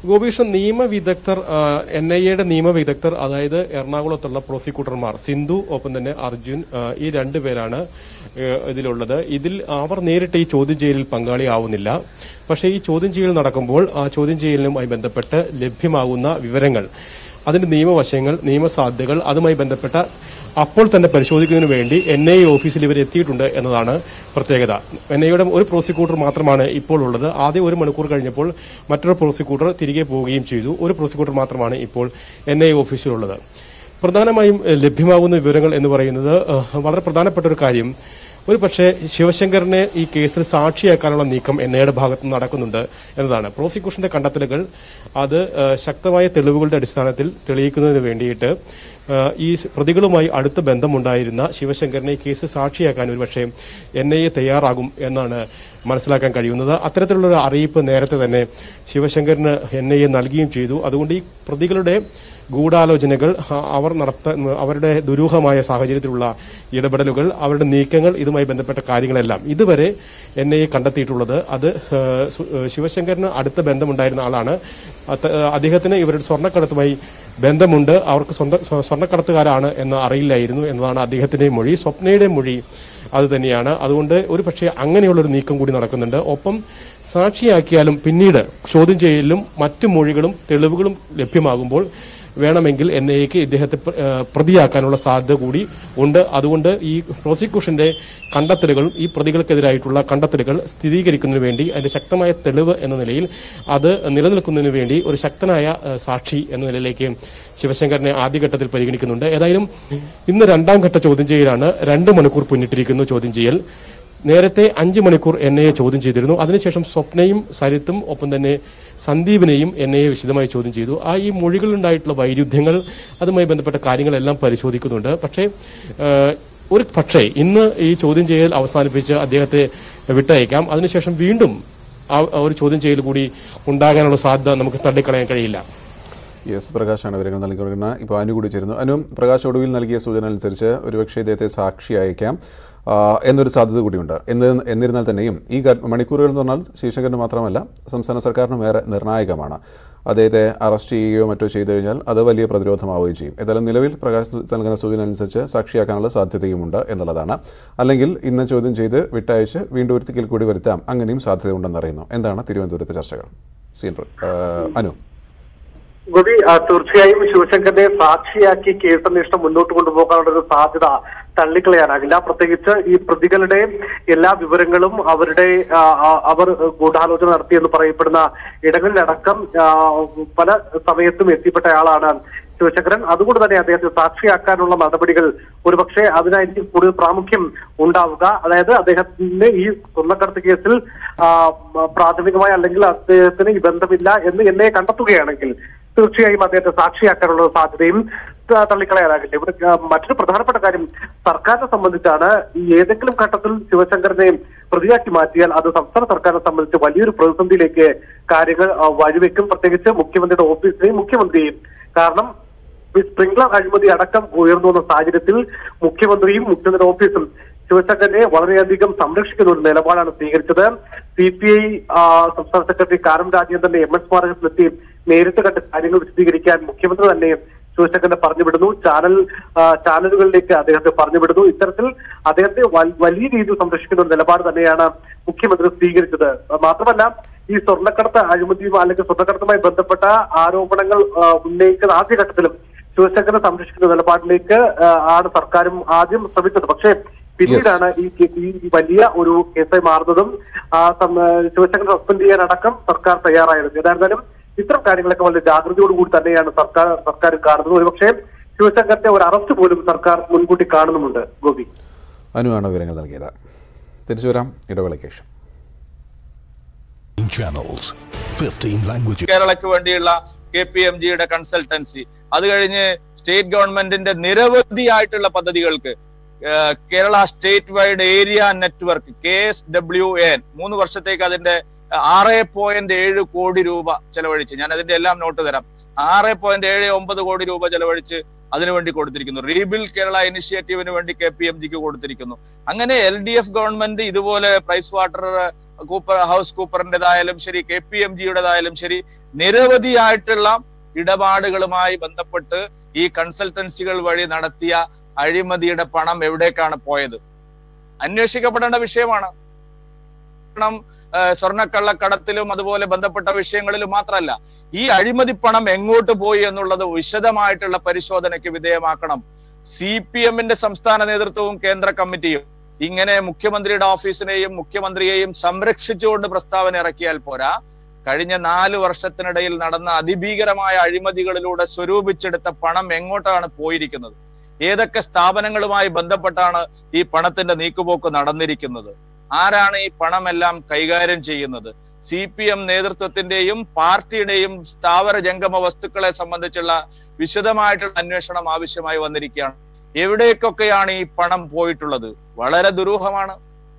ഗോപീഷൻ നിയമവിദഗ്ധർ എൻ ഐ എയുടെ നിയമവിദഗ്ധർ അതായത് എറണാകുളത്തുള്ള പ്രോസിക്യൂട്ടർമാർ സിന്ധു ഒപ്പം തന്നെ അർജുൻ ആ, ഈ രണ്ടുപേരാണ് ഏ, ഇതിലുള്ളത് ഇതിൽ അവർ നേരിട്ട് ഈ ചോദ്യം ചെയ്യലിൽ പങ്കാളിയാവുന്നില്ല പക്ഷേ ഈ ചോദ്യം ചെയ്യൽ നടക്കുമ്പോൾ ആ ചോദ്യം ചെയ്യലിനുമായി ബന്ധപ്പെട്ട് ലഭ്യമാകുന്ന വിവരങ്ങൾ അതിന്റെ നിയമവശങ്ങൾ നിയമസാധ്യതകൾ അതുമായി ബന്ധപ്പെട്ട അപ്പോൾ തന്നെ പരിശോധിക്കുന്നതിന് വേണ്ടി എൻ ഐ ഓഫീസിൽ ഇവർ എത്തിയിട്ടുണ്ട് എന്നതാണ് പ്രത്യേകത എൻ ഐയുടെ ഒരു പ്രോസിക്യൂട്ടർ മാത്രമാണ് ഇപ്പോൾ ഉള്ളത് ആദ്യം ഒരു മണിക്കൂർ കഴിഞ്ഞപ്പോൾ മറ്റൊരു പ്രോസിക്യൂട്ടർ തിരികെ പോവുകയും ചെയ്തു ഒരു പ്രോസിക്യൂട്ടർ മാത്രമാണ് ഇപ്പോൾ എൻ ഐ ഓഫീസിലുള്ളത് പ്രധാനമായും ഏഹ്, ലഭ്യമാകുന്ന വിവരങ്ങൾ എന്ന് പറയുന്നത് ഏഹ്, വളരെ പ്രധാനപ്പെട്ട ഒരു കാര്യം ഒരു പക്ഷേ ശിവശങ്കറിനെ ഈ കേസിൽ സാക്ഷിയാക്കാനുള്ള നീക്കം എൻ ഐയുടെ ഭാഗത്ത് നിന്ന് നടക്കുന്നുണ്ട് എന്നതാണ് പ്രോസിക്യൂഷന്റെ കണ്ടെത്തലുകൾ അത് ഏഹ്, ശക്തമായ തെളിവുകളുടെ അടിസ്ഥാനത്തിൽ തെളിയിക്കുന്നതിന് വേണ്ടിയിട്ട് ഏഹ്, ഈ പ്രതികളുമായി അടുത്ത ബന്ധമുണ്ടായിരുന്ന ശിവശങ്കറിനെ ഈ കേസ് സാക്ഷിയാക്കാൻ ഒരുപക്ഷെ എൻ ഐ എ തയ്യാറാകും എന്നാണ് മനസ്സിലാക്കാൻ കഴിയുന്നത് അത്തരത്തിലുള്ള ഒരു അറിയിപ്പ് നേരത്തെ തന്നെ ശിവശങ്കറിന് എൻ ഐ എ നൽകുകയും ചെയ്തു അതുകൊണ്ട് ഈ പ്രതികളുടെ ഗൂഢാലോചനകൾ ആ, അവർ നടത്ത അവരുടെ ദുരൂഹമായ സാഹചര്യത്തിലുള്ള ഇടപെടലുകൾ അവരുടെ നീക്കങ്ങൾ ഇതുമായി ബന്ധപ്പെട്ട കാര്യങ്ങളെല്ലാം ഇതുവരെ എൻ ഐ എ കണ്ടെത്തിയിട്ടുള്ളത് അത് ഏഹ്, സു- ഏഹ്, ശിവശങ്കറിന് അടുത്ത ബന്ധമുണ്ടായിരുന്ന ആളാണ് അത്, ഏഹ്, അദ്ദേഹത്തിന് ഇവരുടെ സ്വർണ്ണക്കടത്തുമായി ബന്ധമുണ്ട് അവർക്ക് സ്വന്തം സ്വ- സ്വർണ്ണക്കടത്തുകാരാണ് എന്ന് അറിയില്ലായിരുന്നു എന്നതാണ് അദ്ദേഹത്തിന്റെ മൊഴി സ്വപ്നയുടെ മൊഴി അത് തന്നെയാണ് അതുകൊണ്ട് ഒരു പക്ഷേ അങ്ങനെയുള്ളൊരു നീക്കം കൂടി നടക്കുന്നുണ്ട് ഒപ്പം സാക്ഷിയാക്കിയാലും പിന്നീട് ചോദ്യം ചെയ്യലിലും മറ്റു മൊഴികളും തെളിവുകളും ലഭ്യമാകുമ്പോൾ വേണമെങ്കിൽ എൻ ഐ എക്ക് ഇദ്ദേഹത്തെ പ്ര- ഏഹ് പ്രതിയാക്കാനുള്ള സാധ്യത കൂടി ഉണ്ട് അതുകൊണ്ട് ഈ പ്രോസിക്യൂഷന്റെ കണ്ടെത്തലുകളും ഈ പ്രതികൾക്കെതിരായിട്ടുള്ള കണ്ടെത്തലുകൾ സ്ഥിരീകരിക്കുന്നതിന് വേണ്ടി അതിന്റെ ശക്തമായ തെളിവ് എന്ന നിലയിൽ അത് നിലനിൽക്കുന്നതിന് വേണ്ടി ഒരു ശക്തനായ ഏഹ് സാക്ഷി എന്ന നിലയിലേക്ക് ശിവശങ്കറിനെ ആദ്യഘട്ടത്തിൽ പരിഗണിക്കുന്നുണ്ട് ഏതായാലും ഇന്ന് രണ്ടാം ഘട്ട ചോദ്യം ചെയ്യലാണ് രണ്ട് മണിക്കൂർ പിന്നിട്ടിരിക്കുന്നു ചോദ്യം ചെയ്യൽ നേരത്തെ അഞ്ച് മണിക്കൂർ എൻ ഐ എ ചോദ്യം ചെയ്തിരുന്നു അതിനുശേഷം സ്വപ്നയും സരിത്തും ഒപ്പം തന്നെ സന്ദീപിനെയും എൻ ഐ എ വിശദമായി ചോദ്യം ചെയ്തു ആ ഈ മൊഴികളിലുണ്ടായിട്ടുള്ള വൈരുദ്ധ്യങ്ങൾ അതുമായി ബന്ധപ്പെട്ട കാര്യങ്ങളെല്ലാം പരിശോധിക്കുന്നുണ്ട് പക്ഷേ ഏഹ്, ഒരു പക്ഷേ ഇന്ന് ഈ ചോദ്യം ചെയ്യൽ അവസാനിപ്പിച്ച് അദ്ദേഹത്തെ വിട്ടയക്കാം അതിനുശേഷം വീണ്ടും ആ ആ ഒരു ചോദ്യം ചെയ്യൽ കൂടി ഉണ്ടാകാനുള്ള സാധ്യത നമുക്ക് തള്ളിക്കളയാൻ കഴിയില്ല യെസ് പ്രകാശാണ് വിവരങ്ങൾ നൽകിക്കൊണ്ടിരുന്നത് ഇപ്പോൾ അനു കൂടി ചേരുന്നു അനു പ്രകാശ് ഒടുവിൽ നൽകിയ സൂചന അനുസരിച്ച് ഒരുപക്ഷെ ഇദ്ദേഹത്തെ സാക്ഷി അയക്കാം ആ, എന്നൊരു സാധ്യത കൂടിയുണ്ട് എന്ന് എന്നിരുന്നാൽ തന്നെയും ഈ ഘ- മണിക്കൂറുകൾ എന്ന് പറഞ്ഞാൽ ശിവശങ്കറിന് മാത്രമല്ല സംസ്ഥാന സർക്കാരിനും ഏറെ നിർണായകമാണ് അദ്ദേഹത്തെ അറസ്റ്റ് ചെയ്യുകയോ മറ്റോ ചെയ്തു കഴിഞ്ഞാൽ അത് വലിയ പ്രതിരോധമാവുകയും ചെയ്യും ഏതായാലും നിലവിൽ പ്രകാശ് നൽകുന്ന സൂചന അനുസരിച്ച് സാക്ഷിയാക്കാനുള്ള സാധ്യതയുമുണ്ട് എന്നുള്ളതാണ് അല്ലെങ്കിൽ ഇന്ന് ചോദ്യം ചെയ്ത് വിട്ടയച്ച് വീണ്ടും ഒരിക്കൽ കൂടി വരുത്താം അങ്ങനെയും സാധ്യതയുണ്ടെന്ന് അറിയുന്നു എന്താണ് തിരുവനന്തപുരത്തെ ചർച്ചകൾ സീൻ അനു ഗോപി ആ, തീർച്ചയായും ശിവശങ്കറിനെ സാക്ഷിയാക്കി കേസന്വേഷണം മുന്നോട്ട് കൊണ്ടുപോകാനുള്ള ഒരു സാധ്യത തള്ളിക്കളയാനാകില്ല പ്രത്യേകിച്ച് ഈ പ്രതികളുടെ എല്ലാ വിവരങ്ങളും അവരുടെ ആ, ആ, അവർ ഗൂഢാലോചന നടത്തിയെന്ന് പറയപ്പെടുന്ന ഇടങ്ങളിലടക്കം ആ, പല സമയത്തും എത്തിപ്പെട്ട ശിവശങ്കരൻ അതുകൊണ്ട് തന്നെ അദ്ദേഹത്തെ സാക്ഷിയാക്കാനുള്ള നടപടികൾ ഒരുപക്ഷെ അതിനായിരിക്കും കൂടുതൽ പ്രാമുഖ്യം ഉണ്ടാവുക അതായത് അദ്ദേഹത്തിന് ഈ സ്വർണ്ണക്കടത്ത് കേസിൽ ആ, പ്രാഥമികമായി അല്ലെങ്കിൽ അദ്ദേഹത്തിന് ഈ ബന്ധമില്ല എന്ന് എന്നെ കണ്ടെത്തുകയാണെങ്കിൽ തീർച്ചയായും അദ്ദേഹത്തെ സാക്ഷിയാക്കാനുള്ള സാധ്യതയും ത- തള്ളിക്കളയാനാകില്ല ഇവിടെ ആ, മറ്റൊരു പ്രധാനപ്പെട്ട കാര്യം സർക്കാരിനെ സംബന്ധിച്ചാണ് ഈ ഏതെങ്കിലും ഘട്ടത്തിൽ ശിവശങ്കരനെ പ്രതിയാക്കി മാറ്റിയാൽ അത് സംസ്ഥാന സർക്കാരിനെ സംബന്ധിച്ച് വലിയൊരു പ്രതിസന്ധിയിലേക്ക് കാര്യങ്ങൾ ആ, വഴിവെക്കും പ്രത്യേകിച്ച് മുഖ്യമന്ത്രിയുടെ ഓഫീസിനെയും മുഖ്യമന്ത്രിയെയും കാരണം ഈ സ്പ്രിംഗ്ലർ അഴിമതി അടക്കം ഉയർന്നു വന്ന സാഹചര്യത്തിൽ മുഖ്യമന്ത്രിയും മുഖ്യമന്ത്രിയുടെ ഓഫീസും ശിവശങ്കരനെ വളരെയധികം സംരക്ഷിക്കുന്ന ഒരു നിലപാടാണ് സ്വീകരിച്ചത് സി പി ഐ സംസ്ഥാന സെക്രട്ടറി കാരം രാജേന്ദ്രന്റെ എം എസ് സ്മാരകത്തിലെത്തി നേരിട്ട് കണ്ട് കാര്യങ്ങൾ വിശദീകരിക്കാൻ മുഖ്യമന്ത്രി തന്നെ ശിവശങ്കരനെ പറഞ്ഞുവിടുന്നു ചാനൽ ആ, ചാനലുകളിലേക്ക് അദ്ദേഹത്തെ പറഞ്ഞുവിടുന്നു ഇത്തരത്തിൽ അദ്ദേഹത്തെ വൽ- വലിയ രീതിയിൽ സംരക്ഷിക്കുന്ന ഒരു നിലപാട് തന്നെയാണ് മുഖ്യമന്ത്രി സ്വീകരിച്ചത് മാത്രമല്ല ഈ സ്വർണ്ണക്കടത്ത് അഴിമതിയും അല്ലെങ്കിൽ സ്വർണ്ണക്കടത്തുമായി ബന്ധപ്പെട്ട ആരോപണങ്ങൾ ആ, ഉന്നയിക്കുന്ന ആദ്യഘട്ടത്തിലും ശിവശങ്കരനെ സംരക്ഷിക്കുന്ന നിലപാടിലേക്ക് ആ, ആണ് സർക്കാരും ആദ്യം ശ്രമിച്ചത് പക്ഷേ പിന്നീടാണ് ഈ കേ- ഈ വലിയ ഒരു കേസായി മാറുന്നതും ആ, സം- ശിവശങ്കരനെ സസ്പെൻഡ് ചെയ്യാനടക്കം സർക്കാർ തയ്യാറായത് ഏതായിരുന്നാലും ഇത്തരം കാര്യങ്ങളൊക്കെ വളരെ ജാഗ്രതയോടുകൂടി തന്നെയാണ് സർക്കാർ സർക്കാർ കാണുന്നത് ഒരുപക്ഷെ ശിവശങ്കരന്റെ ഒരു അറസ്റ്റ് പോലും സർക്കാർ മുൻകൂട്ടി കാണുന്നുമുണ്ട് ഗോപി അനുവാണ് വിവരങ്ങൾ നൽകിയത് തിരിച്ചു വരാം ഇടവേളയ്ക്ക് ശേഷം channels, 15 languages. കേരളയ്ക്ക് വേണ്ടിയുള്ള കെ പി എം ജിയുടെ കൺസൾട്ടൻസി അത് കഴിഞ്ഞ് സ്റ്റേറ്റ് ഗവൺമെന്റിന്റെ നിരവധിയായിട്ടുള്ള പദ്ധതികൾക്ക് ഏഹ് Kerala state wide area network K S W N മൂന്ന് വർഷത്തേക്ക് അതിന്റെ ആറ് പോയിന്റ് ഏഴ് കോടി രൂപ ചെലവഴിച്ച് ഞാൻ അതിന്റെ എല്ലാം നോട്ട് തരാം ആറ് പോയിന്റ് ഏഴ് ഒമ്പത് കോടി രൂപ ചെലവഴിച്ച് അതിനുവേണ്ടി കൊടുത്തിരിക്കുന്നു റീബിൽഡ് കേരള ഇനിഷ്യേറ്റീവിന് വേണ്ടി കെ പി എം ജിക്ക് കൊടുത്തിരിക്കുന്നു അങ്ങനെ എൽ ഡി എഫ് ഗവൺമെന്റ് ഇതുപോലെ പ്രൈസ് വാട്ടർ കൂപ്പർ ഹൗസ് കൂപ്പറിന്റേതായാലും ശരി കെ പി എം ജിയുടേതായാലും ശരി നിരവധിയായിട്ടുള്ള ഇടപാടുകളുമായി ബന്ധപ്പെട്ട് ഈ കൺസൾട്ടൻസികൾ വഴി നടത്തിയ അഴിമതിയുടെ പണം എവിടേക്കാണ് പോയത് അന്വേഷിക്കപ്പെടേണ്ട വിഷയമാണ് കാരണം സ്വർണ്ണക്കള്ളക്കടത്തിലും അതുപോലെ ബന്ധപ്പെട്ട വിഷയങ്ങളിലും മാത്രമല്ല ഈ അഴിമതി പണം എങ്ങോട്ട് പോയി എന്നുള്ളത് വിശദമായിട്ടുള്ള പരിശോധനയ്ക്ക് വിധേയമാക്കണം സി പി എമ്മിന്റെ സംസ്ഥാന നേതൃത്വവും കേന്ദ്ര കമ്മിറ്റിയും ഇങ്ങനെ മുഖ്യമന്ത്രിയുടെ ഓഫീസിനെയും മുഖ്യമന്ത്രിയെയും സംരക്ഷിച്ചുകൊണ്ട് പ്രസ്താവന ഇറക്കിയാൽ പോരാ കഴിഞ്ഞ നാല് വർഷത്തിനിടയിൽ നടന്ന അതിഭീകരമായ അഴിമതികളിലൂടെ സ്വരൂപിച്ചെടുത്ത പണം എങ്ങോട്ടാണ് പോയിരിക്കുന്നത് ഏതൊക്കെ സ്ഥാപനങ്ങളുമായി ബന്ധപ്പെട്ടാണ് ഈ പണത്തിന്റെ നീക്കുപോക്ക് നടന്നിരിക്കുന്നത് ആരാണ് ഈ പണമെല്ലാം കൈകാര്യം ചെയ്യുന്നത് സി പി എം നേതൃത്വത്തിന്റെയും പാർട്ടിയുടെയും സ്ഥാവര ജംഗമ വസ്തുക്കളെ സംബന്ധിച്ചുള്ള വിശദമായിട്ടുള്ള അന്വേഷണം ആവശ്യമായി വന്നിരിക്കുകയാണ് എവിടേക്കൊക്കെയാണ് ഈ പണം പോയിട്ടുള്ളത് വളരെ ദുരൂഹമാണ്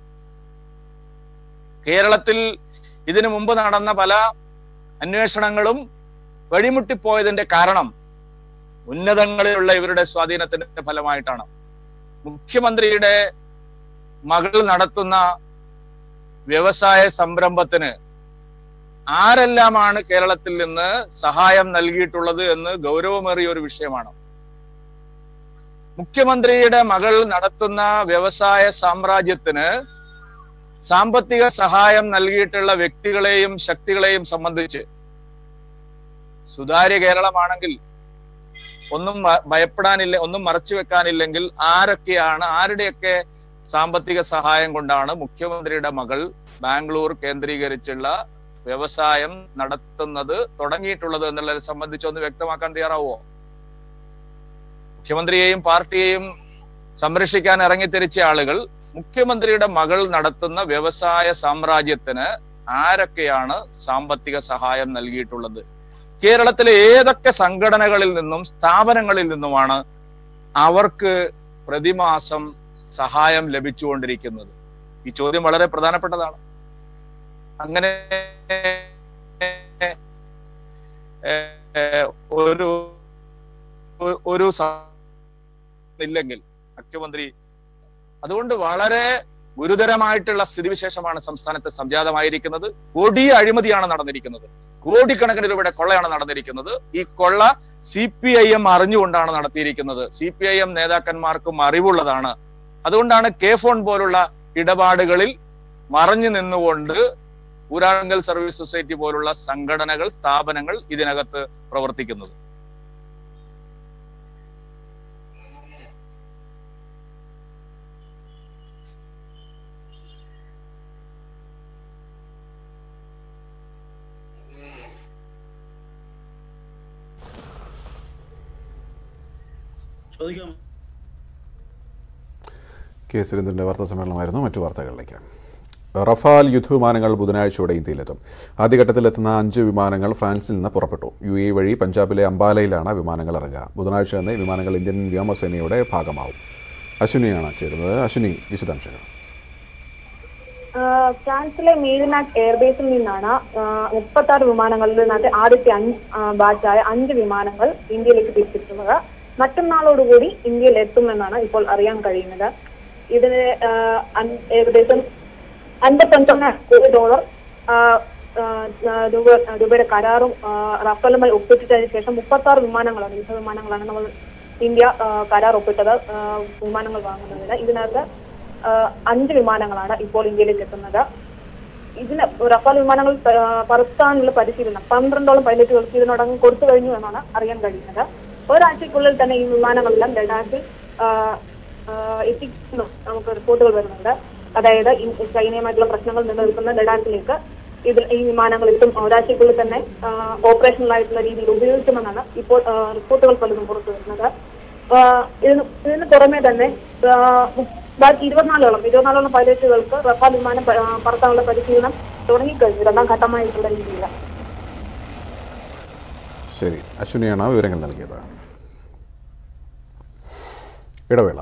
കേരളത്തിൽ ഇതിനു മുമ്പ് നടന്ന പല അന്വേഷണങ്ങളും വഴിമുട്ടിപ്പോയതിന്റെ കാരണം ഉന്നതങ്ങളിലുള്ള ഇവരുടെ സ്വാധീനത്തിന്റെ ഫലമായിട്ടാണ് മുഖ്യമന്ത്രിയുടെ മകൾ നടത്തുന്ന വ്യവസായ സംരംഭത്തിന് ആരെല്ലാമാണ് കേരളത്തിൽ നിന്ന് സഹായം നൽകിയിട്ടുള്ളത് എന്ന് ഗൗരവമേറിയ ഒരു വിഷയമാണ് മുഖ്യമന്ത്രിയുടെ മകൾ നടത്തുന്ന വ്യവസായ സാമ്രാജ്യത്തിന് സാമ്പത്തിക സഹായം നൽകിയിട്ടുള്ള വ്യക്തികളെയും ശക്തികളെയും സംബന്ധിച്ച് സുതാര്യ കേരളമാണെങ്കിൽ ഒന്നും ഭയപ്പെടാനില്ല ഒന്നും മറച്ചു വെക്കാനില്ലെങ്കിൽ ആരൊക്കെയാണ് ആരുടെയൊക്കെ സാമ്പത്തിക സഹായം കൊണ്ടാണ് മുഖ്യമന്ത്രിയുടെ മകൾ ബാംഗ്ലൂർ കേന്ദ്രീകരിച്ചുള്ള വ്യവസായം നടത്തുന്നത് തുടങ്ങിയിട്ടുള്ളത് എന്നുള്ളതിനെ സംബന്ധിച്ച് ഒന്ന് വ്യക്തമാക്കാൻ തയ്യാറാവോ മുഖ്യമന്ത്രിയെയും പാർട്ടിയെയും സംരക്ഷിക്കാൻ ഇറങ്ങിത്തിരിച്ച ആളുകൾ മുഖ്യമന്ത്രിയുടെ മകൾ നടത്തുന്ന വ്യവസായ സാമ്രാജ്യത്തിന് ആരൊക്കെയാണ് സാമ്പത്തിക സഹായം നൽകിയിട്ടുള്ളത് കേരളത്തിലെ ഏതൊക്കെ സംഘടനകളിൽ നിന്നും സ്ഥാപനങ്ങളിൽ നിന്നുമാണ് അവർക്ക് പ്രതിമാസം സഹായം ലഭിച്ചുകൊണ്ടിരിക്കുന്നത് ഈ ചോദ്യം വളരെ പ്രധാനപ്പെട്ടതാണ് അങ്ങനെ ഒരു ഒരു ഇല്ലെങ്കിൽ മുഖ്യമന്ത്രി അതുകൊണ്ട് വളരെ ഗുരുതരമായിട്ടുള്ള സ്ഥിതിവിശേഷമാണ് സംസ്ഥാനത്ത് സംജാതമായിരിക്കുന്നത് കൊടിയ അഴിമതിയാണ് നടന്നിരിക്കുന്നത് കോടിക്കണക്കിന് രൂപയുടെ കൊള്ളയാണ് നടന്നിരിക്കുന്നത് ഈ കൊള്ള സി പി ഐ എം അറിഞ്ഞുകൊണ്ടാണ് നടത്തിയിരിക്കുന്നത് സി പി ഐ എം നേതാക്കന്മാർക്കും അറിവുള്ളതാണ് അതുകൊണ്ടാണ് കെ ഫോൺ പോലുള്ള ഇടപാടുകളിൽ മറഞ്ഞു നിന്നുകൊണ്ട് ഊരാങ്കൽ സർവീസ് സൊസൈറ്റി പോലുള്ള സംഘടനകൾ സ്ഥാപനങ്ങൾ ഇതിനകത്ത് പ്രവർത്തിക്കുന്നത് ചോദിക്കാം കെ സുരേന്ദ്രന്റെ വാർത്താ സമ്മേളനമായിരുന്നു മറ്റു വാർത്തകളിലേക്ക് റഫാൽ യുദ്ധവിമാനങ്ങൾ ബുധനാഴ്ചയോടെ ഇന്ത്യയിലെത്തും ആദ്യഘട്ടത്തിലെത്തുന്ന അഞ്ച് വിമാനങ്ങൾ ഫ്രാൻസിൽ നിന്ന് പുറപ്പെട്ടു യു എ വഴി പഞ്ചാബിലെ അംബാലയിലാണ് വിമാനങ്ങൾ ഇറങ്ങുക ബുധനാഴ്ച തന്നെ ഈ വിമാനങ്ങൾ ഇന്ത്യൻ വ്യോമസേനയുടെ ഭാഗമാവും അശ്വിനിയാണ് ചേരുന്നത് അശ്വിനി വിശദാംശങ്ങൾ ഫ്രാൻസിലെ മീഡിനാറ്റ് എയർബേസിൽ നിന്നാണ് മുപ്പത്തി ആറ് വിമാനങ്ങളിൽ നിന്നായിട്ട് ആദ്യത്തെ അഞ്ച് ബാച്ചായ അഞ്ച് വിമാനങ്ങൾ ഇന്ത്യയിലേക്ക് തിരിച്ചെത്തുന്നത് മറ്റന്നാളോടുകൂടി ഇന്ത്യയിൽ എത്തുമെന്നാണ് ഇപ്പോൾ അറിയാൻ കഴിയുന്നത് ഇതിന് ഏകദേശം അൻപത്തൊൻപത് കോടി ഡോളർ രൂപ രൂപയുടെ കരാറും റഫേലുമായി ഒപ്പിട്ടതിന് ശേഷം മുപ്പത്തി ആറ് വിമാനങ്ങളാണ് യുദ്ധ വിമാനങ്ങളാണ് നമ്മൾ ഇന്ത്യ കരാർ ഒപ്പിട്ടത് വിമാനങ്ങൾ വാങ്ങുന്നതിന് ഇതിനകത്ത് അഞ്ച് വിമാനങ്ങളാണ് ഇപ്പോൾ ഇന്ത്യയിലേക്ക് എത്തുന്നത് ഇതിന് റഫാൽ വിമാനങ്ങൾ പറത്താനുള്ള പരിശീലനം പന്ത്രണ്ടോളം പൈലറ്റുകൾക്ക് ഇതിനോടകം കൊടുത്തു കഴിഞ്ഞു എന്നാണ് അറിയാൻ കഴിയുന്നത് ഒരാഴ്ചക്കുള്ളിൽ തന്നെ ഈ വിമാനങ്ങളെല്ലാം ലഡാക്കിൽ എത്തിക്കുന്നു നമുക്ക് റിപ്പോർട്ടുകൾ വരുന്നുണ്ട് അതായത് ചൈനയുമായിട്ടുള്ള പ്രശ്നങ്ങൾ നിലനിൽക്കുന്ന ലഡാക്കിലേക്ക് ഇതിൽ ഈ വിമാനങ്ങൾ എത്തും ഒരാഴ്ചക്കുള്ളിൽ തന്നെ ഓപ്പറേഷണൽ ആയിട്ടുള്ള രീതിയിൽ ഉപയോഗിക്കുമെന്നാണ് ഇപ്പോൾ റിപ്പോർട്ടുകൾ പലതും പുറത്തു വരുന്നത് ഇതിന് ഇതിന് പുറമെ തന്നെ ബാക്കി ഇരുപത്തിനാലോളം ഇരുപത്തിനാലോളം പൈലറ്റുകൾക്ക് റഫാൽ വിമാനം പറത്താനുള്ള പരിശീലനം തുടങ്ങിക്കഴിഞ്ഞു രണ്ടാം ഘട്ടമായിട്ടുള്ള രീതിയിൽ ശരി അശ്വിനിയാണ് വിവരങ്ങൾ നൽകിയത് ഇടവേള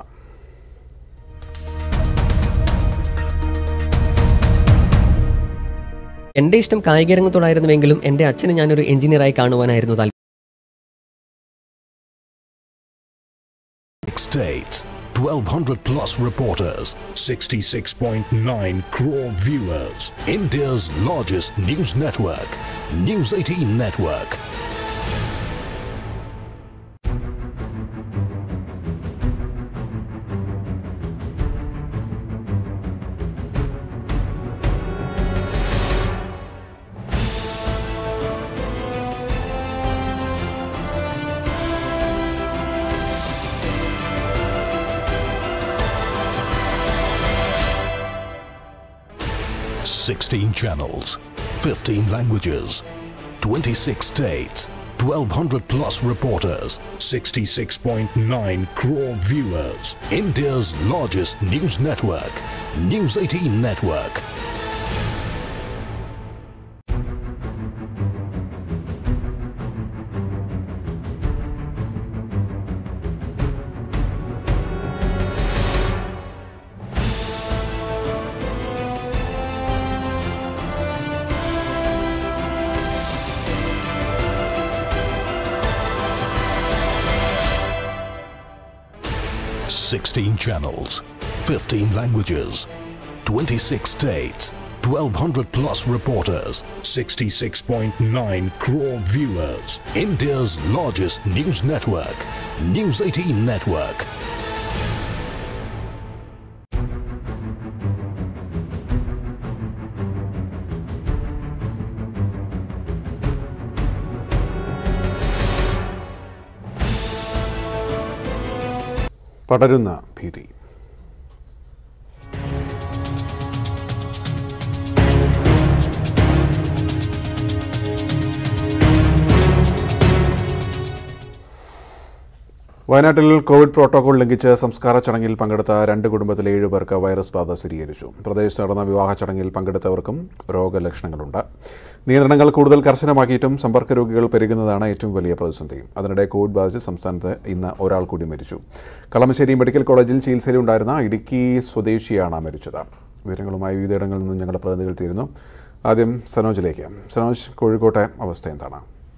എന്റെ ഇഷ്ടം കായിക രംഗത്തോടായിരുന്നുവെങ്കിലും എന്റെ അച്ഛന് ഞാനൊരു എഞ്ചിനീയറായി കാണുവാനായിരുന്നു താല്പര്യം states, 1200 plus reporters, 66.9 crore viewers. India's largest news network, News 18 Network. Sixteen channels, 15 languages, 26 states, 1200 plus reporters, 66.9 crore viewers. India's largest news network, News 18 Network. Sixteen channels, 15 languages, 26 states, 1200 plus reporters, 66.9 crore viewers. India's largest news network, News 18 Network. പടരുന്ന ഭീതി വയനാട്ടിൽ Covid protocol ലംഘിച്ച് സംസ്കാര ചടങ്ങിൽ പങ്കെടുത്ത രണ്ട് കുടുംബത്തിലെ ഏഴ് പേർക്ക് വൈറസ് ബാധ സ്ഥിരീകരിച്ചു പ്രദേശത്ത് നടന്ന വിവാഹ ചടങ്ങിൽ പങ്കെടുത്തവർക്കും രോഗലക്ഷണങ്ങളുണ്ട് നിയന്ത്രണങ്ങൾ കൂടുതൽ കർശനമാക്കിയിട്ടും സമ്പർക്ക രോഗികൾ പെരുകുന്നതാണ് ഏറ്റവും വലിയ പ്രതിസന്ധി അതിനിടെ കോവിഡ് ബാധിച്ച് സംസ്ഥാനത്ത് ഇന്ന് ഒരാൾ കൂടി മരിച്ചു കളമശ്ശേരി മെഡിക്കൽ കോളേജിൽ ചികിത്സയിലുണ്ടായിരുന്ന ഇടുക്കി സ്വദേശിയാണ് മരിച്ചത് വിവരങ്ങളുമായി വിവിധയിടങ്ങളിൽ നിന്നും ഞങ്ങളുടെ പ്രതിനിധികൾ തീരുന്നു ആദ്യം സനോജിലേക്ക് സനോജ് കോഴിക്കോട്ടെ അവസ്ഥ എന്താണ്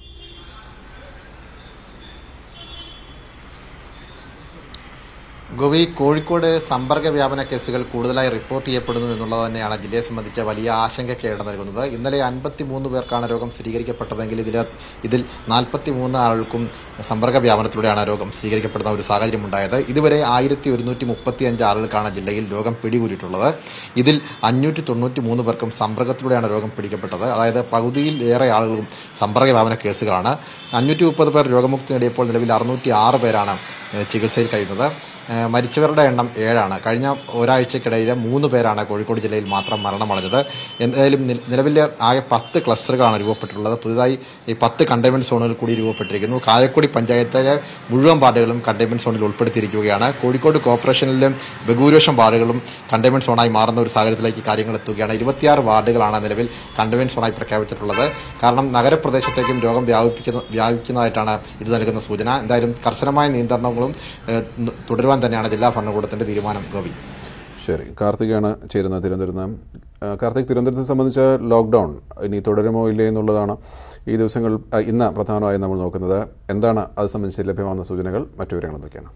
ഗോവി കോഴിക്കോട് സമ്പർക്ക വ്യാപന കേസുകൾ കൂടുതലായി റിപ്പോർട്ട് ചെയ്യപ്പെടുന്നു എന്നുള്ളത് തന്നെയാണ് ജില്ലയെ സംബന്ധിച്ച വലിയ ആശങ്കയ്ക്ക് ഇട നൽകുന്നത് ഇന്നലെ അൻപത്തി മൂന്ന് പേർക്കാണ് രോഗം സ്ഥിരീകരിക്കപ്പെട്ടതെങ്കിൽ ഇതിൽ ഇതിൽ നാൽപ്പത്തി മൂന്ന് ആളുകൾക്കും സമ്പർക്ക വ്യാപനത്തിലൂടെയാണ് രോഗം സ്ഥിരീകരിക്കപ്പെടുന്ന ഒരു സാഹചര്യം ഉണ്ടായത് ഇതുവരെ ആയിരത്തി ഒരുന്നൂറ്റി മുപ്പത്തി അഞ്ച് ആളുകൾക്കാണ് ജില്ലയിൽ രോഗം പിടികൂടിയിട്ടുള്ളത് ഇതിൽ അഞ്ഞൂറ്റി തൊണ്ണൂറ്റി മൂന്ന് പേർക്കും സമ്പർക്കത്തിലൂടെയാണ് രോഗം പിടിക്കപ്പെട്ടത് അതായത് പകുതിയിൽ ഏറെ ആളുകളും സമ്പർക്ക വ്യാപന കേസുകളാണ് അഞ്ഞൂറ്റി മുപ്പത് പേർ രോഗമുക്തി നേടിയപ്പോൾ നിലവിൽ അറുന്നൂറ്റി ആറ് പേരാണ് ഏഹ്, ചികിത്സയിൽ കഴിയുന്നത് ഏഹ് മരിച്ചവരുടെ എണ്ണം ഏഴാണ് കഴിഞ്ഞ ഒരാഴ്ചക്കിടയിൽ മൂന്ന് പേരാണ് കോഴിക്കോട് ജില്ലയിൽ മാത്രം മരണമടഞ്ഞത് എന്തായാലും നില- നിലവിൽ ആകെ പത്ത് ക്ലസ്റ്ററുകളാണ് രൂപപ്പെട്ടിട്ടുള്ളത് പുതുതായി ഈ പത്ത് കണ്ടെയ്ൻമെന്റ് സോണുകൾ കൂടി രൂപപ്പെട്ടിരിക്കുന്നു കായക്കൊടി പഞ്ചായത്തിലെ മുഴുവൻ വാർഡുകളും കണ്ടെയ്ൻമെന്റ് സോണിൽ ഉൾപ്പെടുത്തിയിരിക്കുകയാണ് കോഴിക്കോട് കോർപ്പറേഷനിലും ബഹുഭൂരിപക്ഷം വാർഡുകളും കണ്ടെയ്ൻമെന്റ് സോണായി മാറുന്ന ഒരു സാഹചര്യത്തിലേക്ക് കാര്യങ്ങൾ എത്തുകയാണ് ഇരുപത്തിയാറ് വാർഡുകളാണ് നിലവിൽ കണ്ടെയ്ൻമെന്റ് സോണായി പ്രഖ്യാപിച്ചിട്ടുള്ളത് കാരണം നഗരപ്രദേശത്തേക്കും രോഗം വ്യാപിപ്പിക്കുന്ന വ്യാപിക്കുന്നതായിട്ടാണ് ഇത് നൽകുന്ന സൂചന എന്തായാലും കർശനമായ നിയന്ത്രണങ്ങളും ഏഹ്, ന- തുടരുവാൻ തന്നെയാണ് ജില്ലാ ഭരണകൂടത്തിന്റെ തീരുമാനം ഗോപി ശരി കാർത്തികാണ് ചേരുന്നത് തിരുവനന്തപുരത്ത് നിന്ന്. ആ, കാർത്തിക് തിരുവനന്തപുരത്തെ സംബന്ധിച്ച ലോക്ക്ഡൗൺ ഇനി തുടരുമോ ഇല്ലേ എന്നുള്ളതാണ് ഈ ദിവസങ്ങൾ ആ, ഇന്ന് പ്രധാനമായും നമ്മൾ നോക്കുന്നത് എന്താണ് അത് സംബന്ധിച്ച് ലഭ്യമാകുന്ന സൂചനകൾ മറ്റു വിവരങ്ങൾ എന്തൊക്കെയാണ്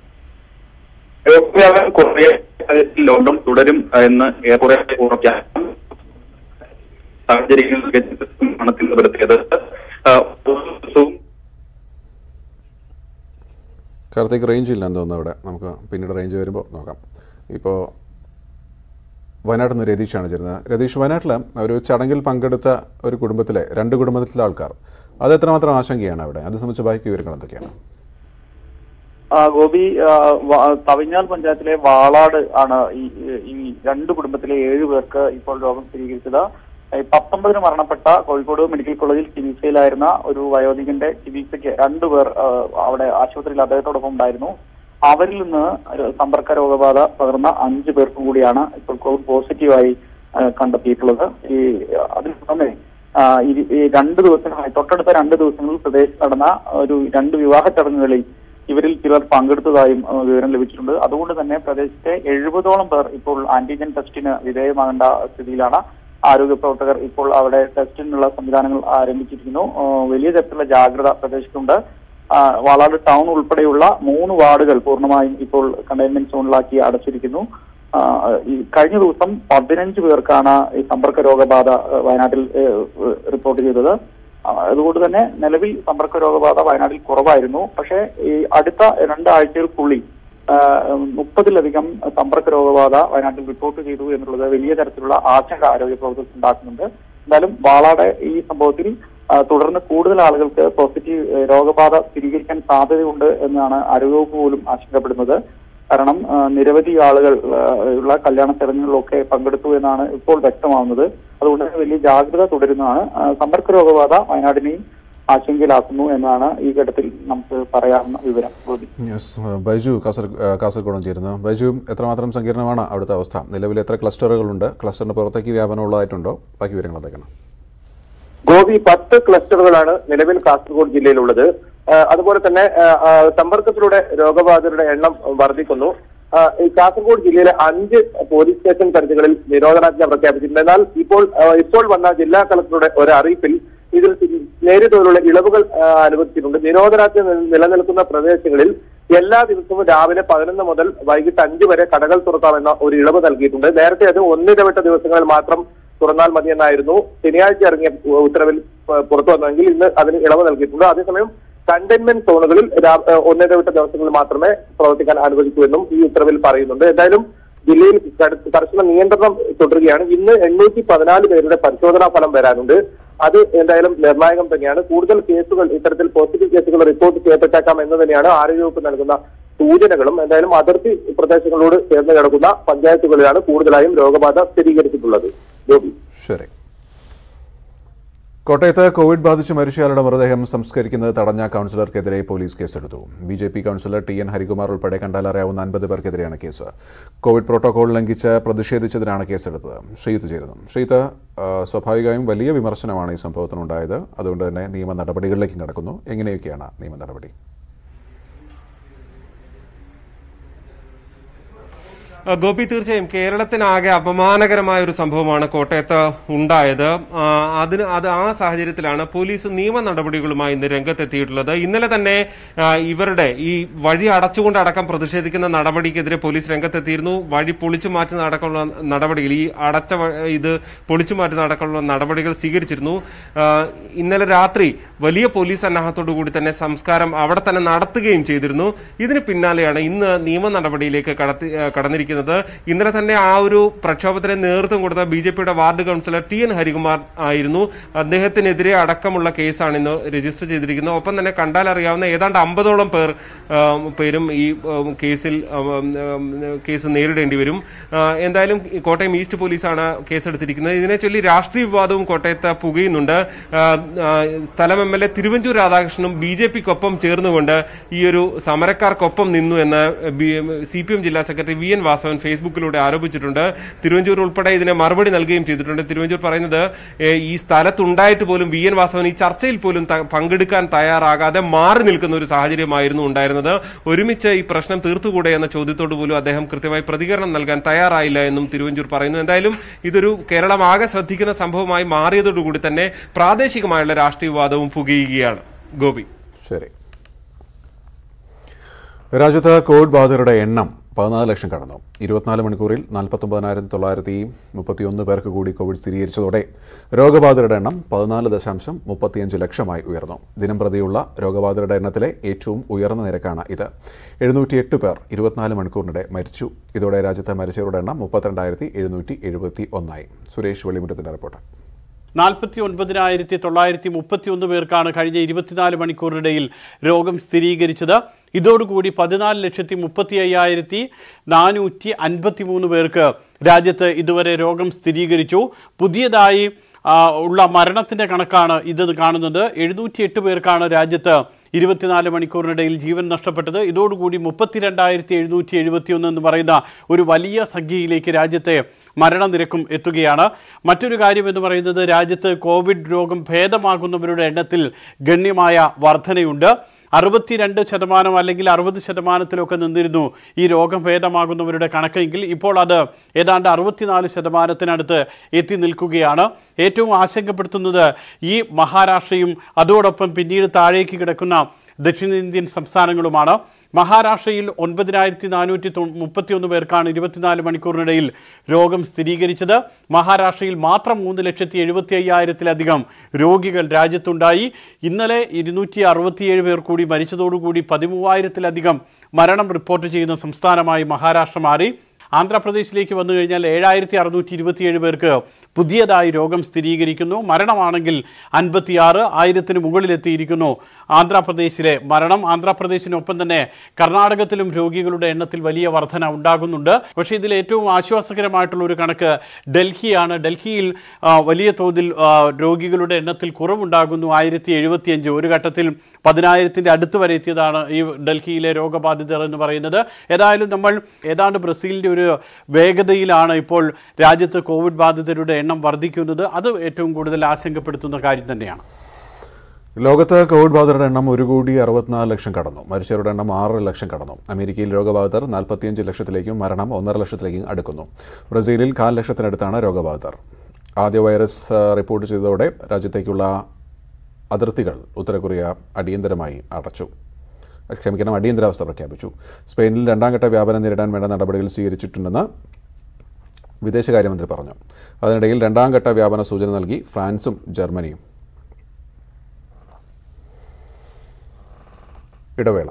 കുറേ ലോക്ഡൌൺ തുടരും എന്ന് ഏറെ ഉറപ്പിക്കാം സാഹചര്യങ്ങളാണ് തിരുവനന്തപുരത്തേത് ആ, ഓരോ ദിവസവും കാർത്തിക് റേഞ്ച് ഇല്ല എന്ന് തോന്നുന്നു അവിടെ നമുക്ക് പിന്നീട് റേഞ്ച് വരുമ്പോൾ നോക്കാം ഇപ്പോൾ വയനാട്ടിൽ നിന്ന് രതീഷാണ് ചേരുന്നത് രതീഷ് വയനാട്ടിൽ ഒരു ചടങ്ങിൽ പങ്കെടുത്ത ഒരു കുടുംബത്തിലെ രണ്ട് കുടുംബത്തിലെ ആൾക്കാർ അത് എത്രമാത്രം ആശങ്കയാണ് അവിടെ അത് സംബന്ധിച്ച് ബാക്കി വിവരങ്ങൾ എന്തൊക്കെയാണ് ആ, ഗോപി ആ, വ- തവിഞ്ഞാൽ പഞ്ചായത്തിലെ വാളാട് ആണ് ഈ ഈ രണ്ട് കുടുംബത്തിലെ ഏഴ് പേർക്ക് ഇപ്പോൾ രോഗം സ്ഥിരീകരിച്ചത് ഈ പത്തൊമ്പതിന് മരണപ്പെട്ട കോഴിക്കോട് മെഡിക്കൽ കോളേജിൽ ചികിത്സയിലായിരുന്ന ഒരു വയോധികന്റെ ചികിത്സയ്ക്ക് രണ്ടുപേർ ആ, അവിടെ ആശുപത്രിയിൽ അദ്ദേഹത്തോടൊപ്പം ഉണ്ടായിരുന്നു അവരിൽ നിന്ന് ഒരു സമ്പർക്ക രോഗബാധ പകർന്ന അഞ്ചു പേർക്കും കൂടിയാണ് ഇപ്പോൾ കോവിഡ് പോസിറ്റീവായി ആ, കണ്ടെത്തിയിട്ടുള്ളത് ഈ അതിന് പുറമെ ആ, ഈ- ഈ രണ്ട് ദിവസങ്ങളായി തൊട്ടടുത്ത രണ്ട് ദിവസങ്ങളിൽ പ്രദേശത്ത് നടന്ന ഒരു രണ്ട് വിവാഹ ചടങ്ങുകളിൽ ഇവരിൽ ചിലർ പങ്കെടുത്തതായും ആ, വിവരം ലഭിച്ചിട്ടുണ്ട് അതുകൊണ്ട് തന്നെ പ്രദേശത്തെ എഴുപതോളം പേർ ഇപ്പോൾ ആന്റിജൻ ടെസ്റ്റിന് വിധേയമാകേണ്ട സ്ഥിതിയിലാണ് ആരോഗ്യ പ്രവർത്തകർ ഇപ്പോൾ അവിടെ ടെസ്റ്റിനുള്ള സംവിധാനങ്ങൾ ആരംഭിച്ചിരിക്കുന്നു ആ, വലിയ തരത്തിലുള്ള ജാഗ്രത പ്രദേശത്തുണ്ട് ആ, വാളാട് ടൗൺ ഉൾപ്പെടെയുള്ള മൂന്ന് വാർഡുകൾ പൂർണ്ണമായും ഇപ്പോൾ കണ്ടെയ്ൻമെന്റ് സോണിലാക്കി അടച്ചിരിക്കുന്നു ആ, ഈ കഴിഞ്ഞ ദിവസം പതിനഞ്ച് പേർക്കാണ് ഈ സമ്പർക്ക രോഗബാധ ആ, വയനാട്ടിൽ ഏ, ഏ, റിപ്പോർട്ട് ചെയ്തത് ആ, അതുകൊണ്ട് തന്നെ നിലവിൽ സമ്പർക്ക രോഗബാധ വയനാട്ടിൽ കുറവായിരുന്നു പക്ഷേ ഈ അടുത്ത രണ്ടാഴ്ചകൾക്കുള്ളിൽ ആ, മുപ്പതിലധികം സമ്പർക്ക രോഗബാധ വയനാട്ടിൽ റിപ്പോർട്ട് ചെയ്തു എന്നുള്ളത് വലിയ തരത്തിലുള്ള ആശങ്ക ആരോഗ്യ പ്രവർത്തകർക്ക് ഉണ്ടാക്കുന്നുണ്ട് എന്തായാലും വാളാടെ ഈ സംഭവത്തിൽ ആ, തുടർന്ന് കൂടുതൽ ആളുകൾക്ക് പോസിറ്റീവ് ഏ, രോഗബാധ സ്ഥിരീകരിക്കാൻ സാധ്യതയുണ്ട് എന്നാണ് ആരോഗ്യവകുപ്പ് പോലും ആശങ്കപ്പെടുന്നത് കാരണം ആ, നിരവധി ആളുകൾ ആ, ഉള്ള കല്യാണ ചടങ്ങുകളിലൊക്കെ പങ്കെടുത്തു എന്നാണ് ഇപ്പോൾ വ്യക്തമാവുന്നത് അതുകൊണ്ട് തന്നെ വലിയ ജാഗ്രത തുടരുന്നതാണ് ആ, സമ്പർക്ക രോഗബാധ വയനാടിനെയും ആശങ്കയിലാക്കുന്നു എന്നാണ് ഈ ഘട്ടത്തിൽ നമുക്ക് പറയാവുന്ന വിവരം ഗോപി യെസ് ബൈജു കാസർ കാസർഗോഡും ചേരുന്നു ബൈജു എത്രമാത്രം സങ്കീർണമാണ് അവിടുത്തെ അവസ്ഥ നിലവിൽ എത്ര ക്ലസ്റ്ററുകളുണ്ട് ക്ലസ്റ്ററിന് പുറത്തേക്ക് വ്യാപനം ഉള്ളതായിട്ടുണ്ടോ ബാക്കി വിവരങ്ങൾ എന്തൊക്കെയാണ് ഗോപി പത്ത് ക്ലസ്റ്ററുകളാണ് നിലവിൽ കാസർഗോഡ് ജില്ലയിലുള്ളത് ആ, അതുപോലെ തന്നെ ആ, ആ, സമ്പർക്കത്തിലൂടെ രോഗബാധിതരുടെ എണ്ണം വർദ്ധിക്കുന്നു ആ, ഈ കാസർഗോഡ് ജില്ലയിലെ അഞ്ച് പോലീസ് സ്റ്റേഷൻ പരിധികളിൽ നിരോധനാജ്ഞ പ്രഖ്യാപിച്ചിട്ടുണ്ട് എന്നാൽ ഇപ്പോൾ ആ, ഇപ്പോൾ വന്ന ജില്ലാ കളക്ടറുടെ ഒരു അറിയിപ്പിൽ ഇതിൽ നേരിയ തോതിലുള്ള ഇളവുകൾ ആ, അനുവദിച്ചിട്ടുണ്ട് നിരോധനാജ്ഞ നില- നിലനിൽക്കുന്ന പ്രദേശങ്ങളിൽ എല്ലാ ദിവസവും രാവിലെ പതിനൊന്ന് മുതൽ വൈകിട്ട് അഞ്ച് വരെ കടകൾ തുറക്കാമെന്ന ഒരു ഇളവ് നൽകിയിട്ടുണ്ട് നേരത്തെ അത് ഒന്നിടവിട്ട ദിവസങ്ങളിൽ മാത്രം തുറന്നാൽ മതിയെന്നായിരുന്നു ശനിയാഴ്ച ഇറങ്ങിയ ഉത്തരവിൽ പ- പുറത്തു വന്നെങ്കിൽ ഇന്ന് അതിന് ഇളവ് നൽകിയിട്ടുണ്ട് അതേസമയം കണ്ടെയ്ൻമെന്റ് സോണുകളിൽ രാ- ഏഹ് ഒന്നിടവിട്ട ദിവസങ്ങളിൽ മാത്രമേ പ്രവർത്തിക്കാൻ അനുവദിക്കൂ എന്നും ഈ ഉത്തരവിൽ പറയുന്നുണ്ട് എന്തായാലും ജില്ലയിൽ കട- കർശന നിയന്ത്രണം തുടരുകയാണ് ഇന്ന് എണ്ണൂറ്റി പതിനാല് പേരുടെ പരിശോധനാ ഫലം വരാനുണ്ട് അത് എന്തായാലും നിർണായകം തന്നെയാണ് കൂടുതൽ കേസുകൾ ഇത്തരത്തിൽ പോസിറ്റീവ് കേസുകൾ റിപ്പോർട്ട് ചെയ്യപ്പെട്ടേക്കാം എന്ന് തന്നെയാണ് ആരോഗ്യവകുപ്പ് നൽകുന്ന സൂചനകളും എന്തായാലും അതിർത്തി പ്രദേശങ്ങളോട് ചേർന്ന് കിടക്കുന്ന പഞ്ചായത്തുകളിലാണ് കൂടുതലായും രോഗബാധ സ്ഥിരീകരിച്ചിട്ടുള്ളത് ഗോപി ശരി കോട്ടയത്ത് കോവിഡ് ബാധിച്ച് മരിച്ചയാളുടെ മൃതദേഹം സംസ്കരിക്കുന്നത് തടഞ്ഞ കൗൺസിലർക്കെതിരെ പോലീസ് കേസെടുത്തു B J P councillor T N Harikumar ഉൾപ്പെടെ കണ്ടാലറിയാവുന്ന അൻപത് പേർക്കെതിരെയാണ് കേസ് കോവിഡ് പ്രോട്ടോകോൾ ലംഘിച്ച് പ്രതിഷേധിച്ചതിനാണ് കേസെടുത്തത് ശ്രീത്ത് ചേരുന്നു ശ്രീത്ത് ആ, സ്വാഭാവികമായും വലിയ വിമർശനമാണ് ഈ സംഭവത്തിനുണ്ടായത് അതുകൊണ്ട് തന്നെ നിയമ നടപടികളിലേക്ക് നടക്കുന്നു എങ്ങനെയൊക്കെയാണ് നിയമ നടപടി ആ, ഗോപി തീർച്ചയായും കേരളത്തിനാകെ അപമാനകരമായ ഒരു സംഭവമാണ് കോട്ടയത്ത് ഉണ്ടായത് ആ, അതിന് അത് ആ സാഹചര്യത്തിലാണ് പോലീസ് നിയമ നടപടികളുമായി ഇന്ന് രംഗത്തെത്തിയിട്ടുള്ളത് ഇന്നലെ തന്നെ ആ, ഇവരുടെ ഈ വഴി അടച്ചുകൊണ്ട് അടക്കം പ്രതിഷേധിക്കുന്ന നടപടിക്കെതിരെ പോലീസ് രംഗത്തെത്തിയിരുന്നു വഴി പൊളിച്ചു മാറ്റുന്ന അടക്കമുള്ള നടപടികൾ ഈ അടച്ച വ- ഇത് പൊളിച്ചു മാറ്റുന്ന അടക്കമുള്ള നടപടികൾ സ്വീകരിച്ചിരുന്നു ആ, ഇന്നലെ രാത്രി വലിയ പോലീസ് സന്നാഹത്തോടു കൂടി തന്നെ സംസ്കാരം അവിടെ തന്നെ നടത്തുകയും ചെയ്തിരുന്നു ഇതിന് പിന്നാലെയാണ് ഇന്ന് നിയമ നടപടിയിലേക്ക് കടത്തി ആ, കടന്നിരിക്കുന്നത് ഇന്നലെ തന്നെ ആ ഒരു പ്രക്ഷോഭത്തിന് നേതൃത്വം കൊടുത്ത ബി ജെ പിയുടെ ward councillor T N Harikumar ആയിരുന്നു അദ്ദേഹത്തിനെതിരെ അടക്കമുള്ള കേസാണ് ഇന്ന് രജിസ്റ്റർ ചെയ്തിരിക്കുന്നത് ഒപ്പം തന്നെ കണ്ടാൽ അറിയാവുന്ന ഏതാണ്ട് അമ്പതോളം പേർ ആ, പേരും ഈ ആ, കേസിൽ ആ, ഉം, കേസ് നേരിടേണ്ടി വരും ആ, എന്തായാലും ഈ കോട്ടയം ഈസ്റ്റ് പോലീസാണ് കേസെടുത്തിരിക്കുന്നത് ഇതിനെ ചൊല്ലി രാഷ്ട്രീയ വിവാദവും കോട്ടയത്ത് പുകയുന്നുണ്ട് ആ, ആ, സ്ഥലം എം എൽ എ തിരുവഞ്ചൂർ രാധാകൃഷ്ണനും ബി ജെ പിക്കൊപ്പം ചേർന്നുകൊണ്ട് ഈ ഒരു സമരക്കാർക്കൊപ്പം നിന്നു എന്ന് സി പി എം ജില്ലാ സെക്രട്ടറി വി എൻ വാസവൻ ഫേസ്ബുക്കിലൂടെ ആരോപിച്ചിട്ടുണ്ട് തിരുവഞ്ചൂർ ഉൾപ്പെടെ ഇതിനെ മറുപടി നൽകുകയും ചെയ്തിട്ടുണ്ട് തിരുവഞ്ചൂർ പറയുന്നത് ഏ, ഈ സ്ഥലത്തുണ്ടായിട്ട് പോലും വി എൻ വാസവൻ ഈ ചർച്ചയിൽ പോലും ത- പങ്കെടുക്കാൻ തയ്യാറാകാതെ മാറി നിൽക്കുന്ന ഒരു സാഹചര്യമായിരുന്നു ഉണ്ടായിരുന്നത് ഒരുമിച്ച് ഈ പ്രശ്നം തീർത്തുകൂടെ എന്ന ചോദ്യത്തോട് പോലും അദ്ദേഹം കൃത്യമായി പ്രതികരണം നൽകാൻ തയ്യാറായില്ല എന്നും തിരുവഞ്ചൂർ പറയുന്നു എന്തായാലും ഇതൊരു കേരളം ആകെ ശ്രദ്ധിക്കുന്ന സംഭവമായി മാറിയതോടുകൂടി തന്നെ പ്രാദേശികമായുള്ള രാഷ്ട്രീയ വിവാദവും പുകയുകയാണ് ഗോപി ശരി രാജ്യത്ത് കോവിഡ് ബാധിതരുടെ എണ്ണം പതിനാല് ലക്ഷം കടന്നു ഇരുപത്തിനാല് മണിക്കൂറിൽ നാൽപ്പത്തൊമ്പതിനായിരത്തി തൊള്ളായിരത്തി മുപ്പത്തിയൊന്ന് പേർക്ക് കൂടി കോവിഡ് സ്ഥിരീകരിച്ചതോടെ രോഗബാധിതരുടെ എണ്ണം പതിനാല് ദശാംശം മുപ്പത്തിയഞ്ച് ലക്ഷമായി ഉയർന്നു ദിനം പ്രതിയുള്ള രോഗബാധിതരുടെ എണ്ണത്തിലെ ഏറ്റവും ഉയർന്ന നിരക്കാണ് ഇത് എഴുന്നൂറ്റിയെട്ട് പേർ ഇരുപത്തിനാല് മണിക്കൂറിനിടെ മരിച്ചു ഇതോടെ രാജ്യത്തെ മരിച്ചവരുടെ എണ്ണം മുപ്പത്തിരണ്ടായിരത്തി എഴുന്നൂറ്റി എഴുപത്തി ഒന്നായി സുരേഷ് വെളിമുറ്റത്തിന്റെ റിപ്പോർട്ട് നാൽപ്പത്തി ഒൻപതിനായിരത്തി തൊള്ളായിരത്തി മുപ്പത്തിയൊന്ന് പേർക്കാണ് കഴിഞ്ഞ ഇരുപത്തിനാല് മണിക്കൂറിനിടയിൽ രോഗം സ്ഥിരീകരിച്ചത് ഇതോടുകൂടി പതിനാല് ലക്ഷത്തി മുപ്പത്തി അയ്യായിരത്തി നാനൂറ്റി അൻപത്തി മൂന്ന് പേർക്ക് രാജ്യത്ത് ഇതുവരെ രോഗം സ്ഥിരീകരിച്ചു പുതിയതായി ആ, ഉള്ള മരണത്തിന്റെ കണക്കാണ് ഇത് കാണുന്നത് എഴുന്നൂറ്റി എട്ട് പേർക്കാണ് രാജ്യത്ത് ഇരുപത്തിനാല് മണിക്കൂറിനിടയിൽ ജീവൻ നഷ്ടപ്പെട്ടത് ഇതോടുകൂടി മുപ്പത്തിരണ്ടായിരത്തി എഴുന്നൂറ്റി എഴുപത്തിയൊന്ന് എന്ന് പറയുന്ന ഒരു വലിയ സംഖ്യയിലേക്ക് രാജ്യത്തെ മരണനിരക്കും എത്തുകയാണ് മറ്റൊരു കാര്യം എന്ന് പറയുന്നത് രാജ്യത്ത് കോവിഡ് രോഗം ഭേദമാകുന്നവരുടെ എണ്ണത്തിൽ ഗണ്യമായ വർധനയുണ്ട് അറുപത്തിരണ്ട് ശതമാനം അല്ലെങ്കിൽ അറുപത് ശതമാനത്തിലൊക്കെ നിന്നിരുന്നു ഈ രോഗം ഭേദമാകുന്നവരുടെ കണക്കെങ്കിൽ ഇപ്പോൾ അത് ഏതാണ്ട് അറുപത്തിനാല് ശതമാനത്തിനടുത്ത് എത്തി നിൽക്കുകയാണ് ഏറ്റവും ആശങ്കപ്പെടുത്തുന്നത് ഈ മഹാരാഷ്ട്രയും അതോടൊപ്പം പിന്നീട് താഴേക്ക് കിടക്കുന്ന ദക്ഷിണേന്ത്യൻ സംസ്ഥാനങ്ങളുമാണ് മഹാരാഷ്ട്രയിൽ ഒൻപതിനായിരത്തി നാനൂറ്റി മുപ്പത്തിയൊന്ന് പേർക്കാണ് ഇരുപത്തിനാല് മണിക്കൂറിനിടയിൽ രോഗം സ്ഥിരീകരിച്ചത് മഹാരാഷ്ട്രയിൽ മാത്രം മൂന്ന് ലക്ഷത്തി എഴുപത്തി അയ്യായിരത്തിലധികം രോഗികൾ രാജ്യത്തുണ്ടായി ഇന്നലെ ഇരുന്നൂറ്റി അറുപത്തിയേഴ് പേർ കൂടി മരിച്ചതോടുകൂടി പതിമൂവായിരത്തിലധികം മരണം റിപ്പോർട്ട് ചെയ്യുന്ന സംസ്ഥാനമായി മഹാരാഷ്ട്ര മാറി ആന്ധ്രാപ്രദേശിലേക്ക് വന്നു കഴിഞ്ഞാൽ ഏഴായിരത്തി അറുന്നൂറ്റി ഇരുപത്തിയേഴ് പേർക്ക് പുതിയതായി രോഗം സ്ഥിരീകരിക്കുന്നു മരണമാണെങ്കിൽ അൻപത്തിയാറ് ആയിരത്തിന് മുകളിലെത്തിയിരിക്കുന്നു ആന്ധ്രാപ്രദേശിലെ മരണം ആന്ധ്രാപ്രദേശിനൊപ്പം തന്നെ കർണാടകത്തിലും രോഗികളുടെ എണ്ണത്തിൽ വലിയ വർധന ഉണ്ടാകുന്നുണ്ട് പക്ഷേ ഇതിൽ ഏറ്റവും ആശ്വാസകരമായിട്ടുള്ള ഒരു കണക്ക് ഡൽഹിയാണ് ഡൽഹിയിൽ ആ, വലിയ തോതിൽ ആ, രോഗികളുടെ എണ്ണത്തിൽ കുറവുണ്ടാകുന്നു ആയിരത്തി എഴുപത്തിയഞ്ച് ഒരു ഘട്ടത്തിൽ പതിനായിരത്തിൻ്റെ അടുത്ത് വരെ എത്തിയതാണ് ഈ ഡൽഹിയിലെ രോഗബാധിതർ എന്ന് പറയുന്നത് ഏതായാലും നമ്മൾ ഏതാണ്ട് ബ്രസീലിൻ്റെ ഒരു വേഗതയിലാണ് ഇപ്പോൾ രാജ്യത്ത് കോവിഡ് ബാധിതരുടെ എണ്ണം വർദ്ധിക്കുന്നത് അത് ഏറ്റവും കൂടുതൽ ആശങ്കപ്പെടുത്തുന്ന കാര്യം തന്നെയാണ് ലോകത്ത് കോവിഡ് ബാധിതരുടെ എണ്ണം ഒരു കോടി അറുപത്തിനാല് ലക്ഷം കടന്നു മരിച്ചവരുടെ എണ്ണം ആറ് ലക്ഷം കടന്നു അമേരിക്കയിൽ രോഗബാധിതർ നാൽപ്പത്തിയഞ്ച് ലക്ഷത്തിലേക്കും മരണം ഒന്നര ലക്ഷത്തിലേക്കും അടുക്കുന്നു ബ്രസീലിൽ കാൽ ലക്ഷത്തിനടുത്താണ് രോഗബാധിതർ ആദ്യ വൈറസ് ആ, റിപ്പോർട്ട് ചെയ്തതോടെ രാജ്യത്തേക്കുള്ള അതിർത്തികൾ ഉത്തര കൊറിയ അടിയന്തരമായി അടച്ചു ക്ഷമിക്കണം അടിയന്തരാവസ്ഥ പ്രഖ്യാപിച്ചു സ്പെയിനിൽ രണ്ടാം ഘട്ട വ്യാപനം നേരിടാൻ വേണ്ട നടപടികൾ സ്വീകരിച്ചിട്ടുണ്ടെന്ന് വിദേശകാര്യമന്ത്രി പറഞ്ഞു അതിനിടയിൽ രണ്ടാം ഘട്ട വ്യാപന സൂചന നൽകി ഫ്രാൻസും ജർമ്മനിയും ഇടവേള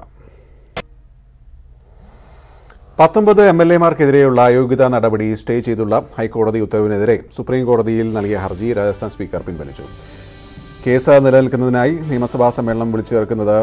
പത്തൊമ്പത് എം എൽ എമാർക്കെതിരെയുള്ള അയോഗ്യതാ നടപടി സ്റ്റേ ചെയ്തുള്ള ഹൈക്കോടതി ഉത്തരവിനെതിരെ സുപ്രീം കോടതിയിൽ നൽകിയ ഹർജി രാജസ്ഥാൻ സ്പീക്കർ പിൻവലിച്ചു കേസ് നിലനിൽക്കുന്നതിനായി നിയമസഭാ സമ്മേളനം വിളിച്ചു ചേർക്കുന്നത്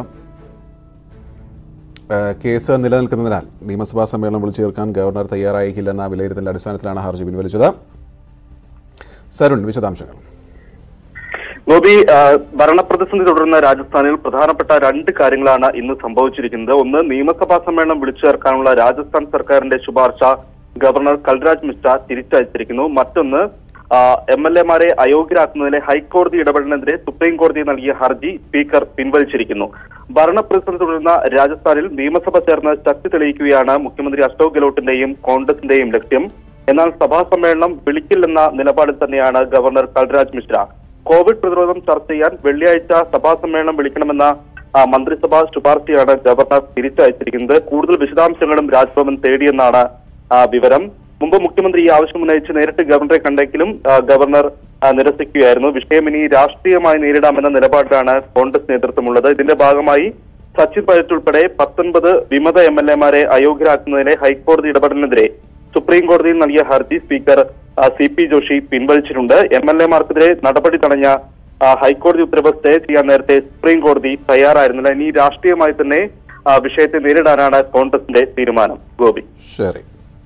ഏഹ്, കേസ് നിലനിൽക്കുന്നതിനാൽ നിയമസഭാ സമ്മേളനം വിളിച്ചു ചേർക്കാൻ ഗവർണർ തയ്യാറായിക്കില്ലെന്ന വിലയിരുത്തലിന്റെ അടിസ്ഥാനത്തിലാണ് ഹർജി പിൻവലിച്ചത് സരുൺ വിശദാംശങ്ങൾ ഗോപി ആ, ഭരണപ്രതിസന്ധി തുടരുന്ന രാജസ്ഥാനിൽ പ്രധാനപ്പെട്ട രണ്ട് കാര്യങ്ങളാണ് ഇന്ന് സംഭവിച്ചിരിക്കുന്നത് ഒന്ന് നിയമസഭാ സമ്മേളനം വിളിച്ചു ചേർക്കാനുള്ള രാജസ്ഥാൻ സർക്കാരിന്റെ ശുപാർശ ഗവർണർ കൽരാജ് മിശ്ര തിരിച്ചയച്ചിരിക്കുന്നു മറ്റൊന്ന് എം എൽ എമാരെ അയോഗ്യരാക്കുന്നതിലെ ഹൈക്കോടതി ഇടപെടലിനെതിരെ സുപ്രീം കോടതി നൽകിയ ഹർജി സ്പീക്കർ പിൻവലിച്ചിരിക്കുന്നു ഭരണപ്രതിസന്ധി തുടരുന്ന രാജസ്ഥാനിൽ നിയമസഭ ചേർന്ന് ശക്തി തെളിയിക്കുകയാണ് മുഖ്യമന്ത്രി അശോക് ഗെഹ്ലോട്ടിന്റെയും കോൺഗ്രസിന്റെയും ലക്ഷ്യം എന്നാൽ സഭാ സമ്മേളനം വിളിക്കില്ലെന്ന നിലപാടിൽ തന്നെയാണ് ഗവർണർ കൽരാജ് മിശ്ര കോവിഡ് പ്രതിരോധം ചർച്ച ചെയ്യാൻ വെള്ളിയാഴ്ച സഭാ സമ്മേളനം വിളിക്കണമെന്ന ആ, മന്ത്രിസഭാ ശുപാർശയാണ് ഗവർണർ തിരിച്ചയച്ചിരിക്കുന്നത് കൂടുതൽ വിശദാംശങ്ങളും രാജ്ഭവൻ തേടിയെന്നാണ് ആ, വിവരം മുമ്പ് മുഖ്യമന്ത്രി ഈ ആവശ്യം ഉന്നയിച്ച് നേരിട്ട് ഗവർണറെ കണ്ടെങ്കിലും ആ, ഗവർണർ ആ, നിരസിക്കുകയായിരുന്നു വിഷയം ഇനി രാഷ്ട്രീയമായി നേരിടാമെന്ന നിലപാടിലാണ് കോൺഗ്രസ് നേതൃത്വമുള്ളത് ഇതിന്റെ ഭാഗമായി സച്ചിൻ പൈലറ്റ് ഉൾപ്പെടെ പത്തൊൻപത് വിമത എം എൽ എമാരെ അയോഗ്യരാക്കുന്നതിലെ ഹൈക്കോടതി ഇടപെടലിനെതിരെ സുപ്രീം കോടതിയിൽ നൽകിയ ഹർജി സ്പീക്കർ ആ, സി പി ജോഷി പിൻവലിച്ചിട്ടുണ്ട് എം എൽ എമാർക്കെതിരെ നടപടി തടഞ്ഞ ആ, ഹൈക്കോടതി ഉത്തരവ് സ്റ്റേ ചെയ്യാൻ നേരത്തെ സുപ്രീം കോടതി തയ്യാറായിരുന്നില്ല ഇനി രാഷ്ട്രീയമായി തന്നെ ആ, വിഷയത്തെ നേരിടാനാണ് കോൺഗ്രസിന്റെ തീരുമാനം ഗോപി ശരി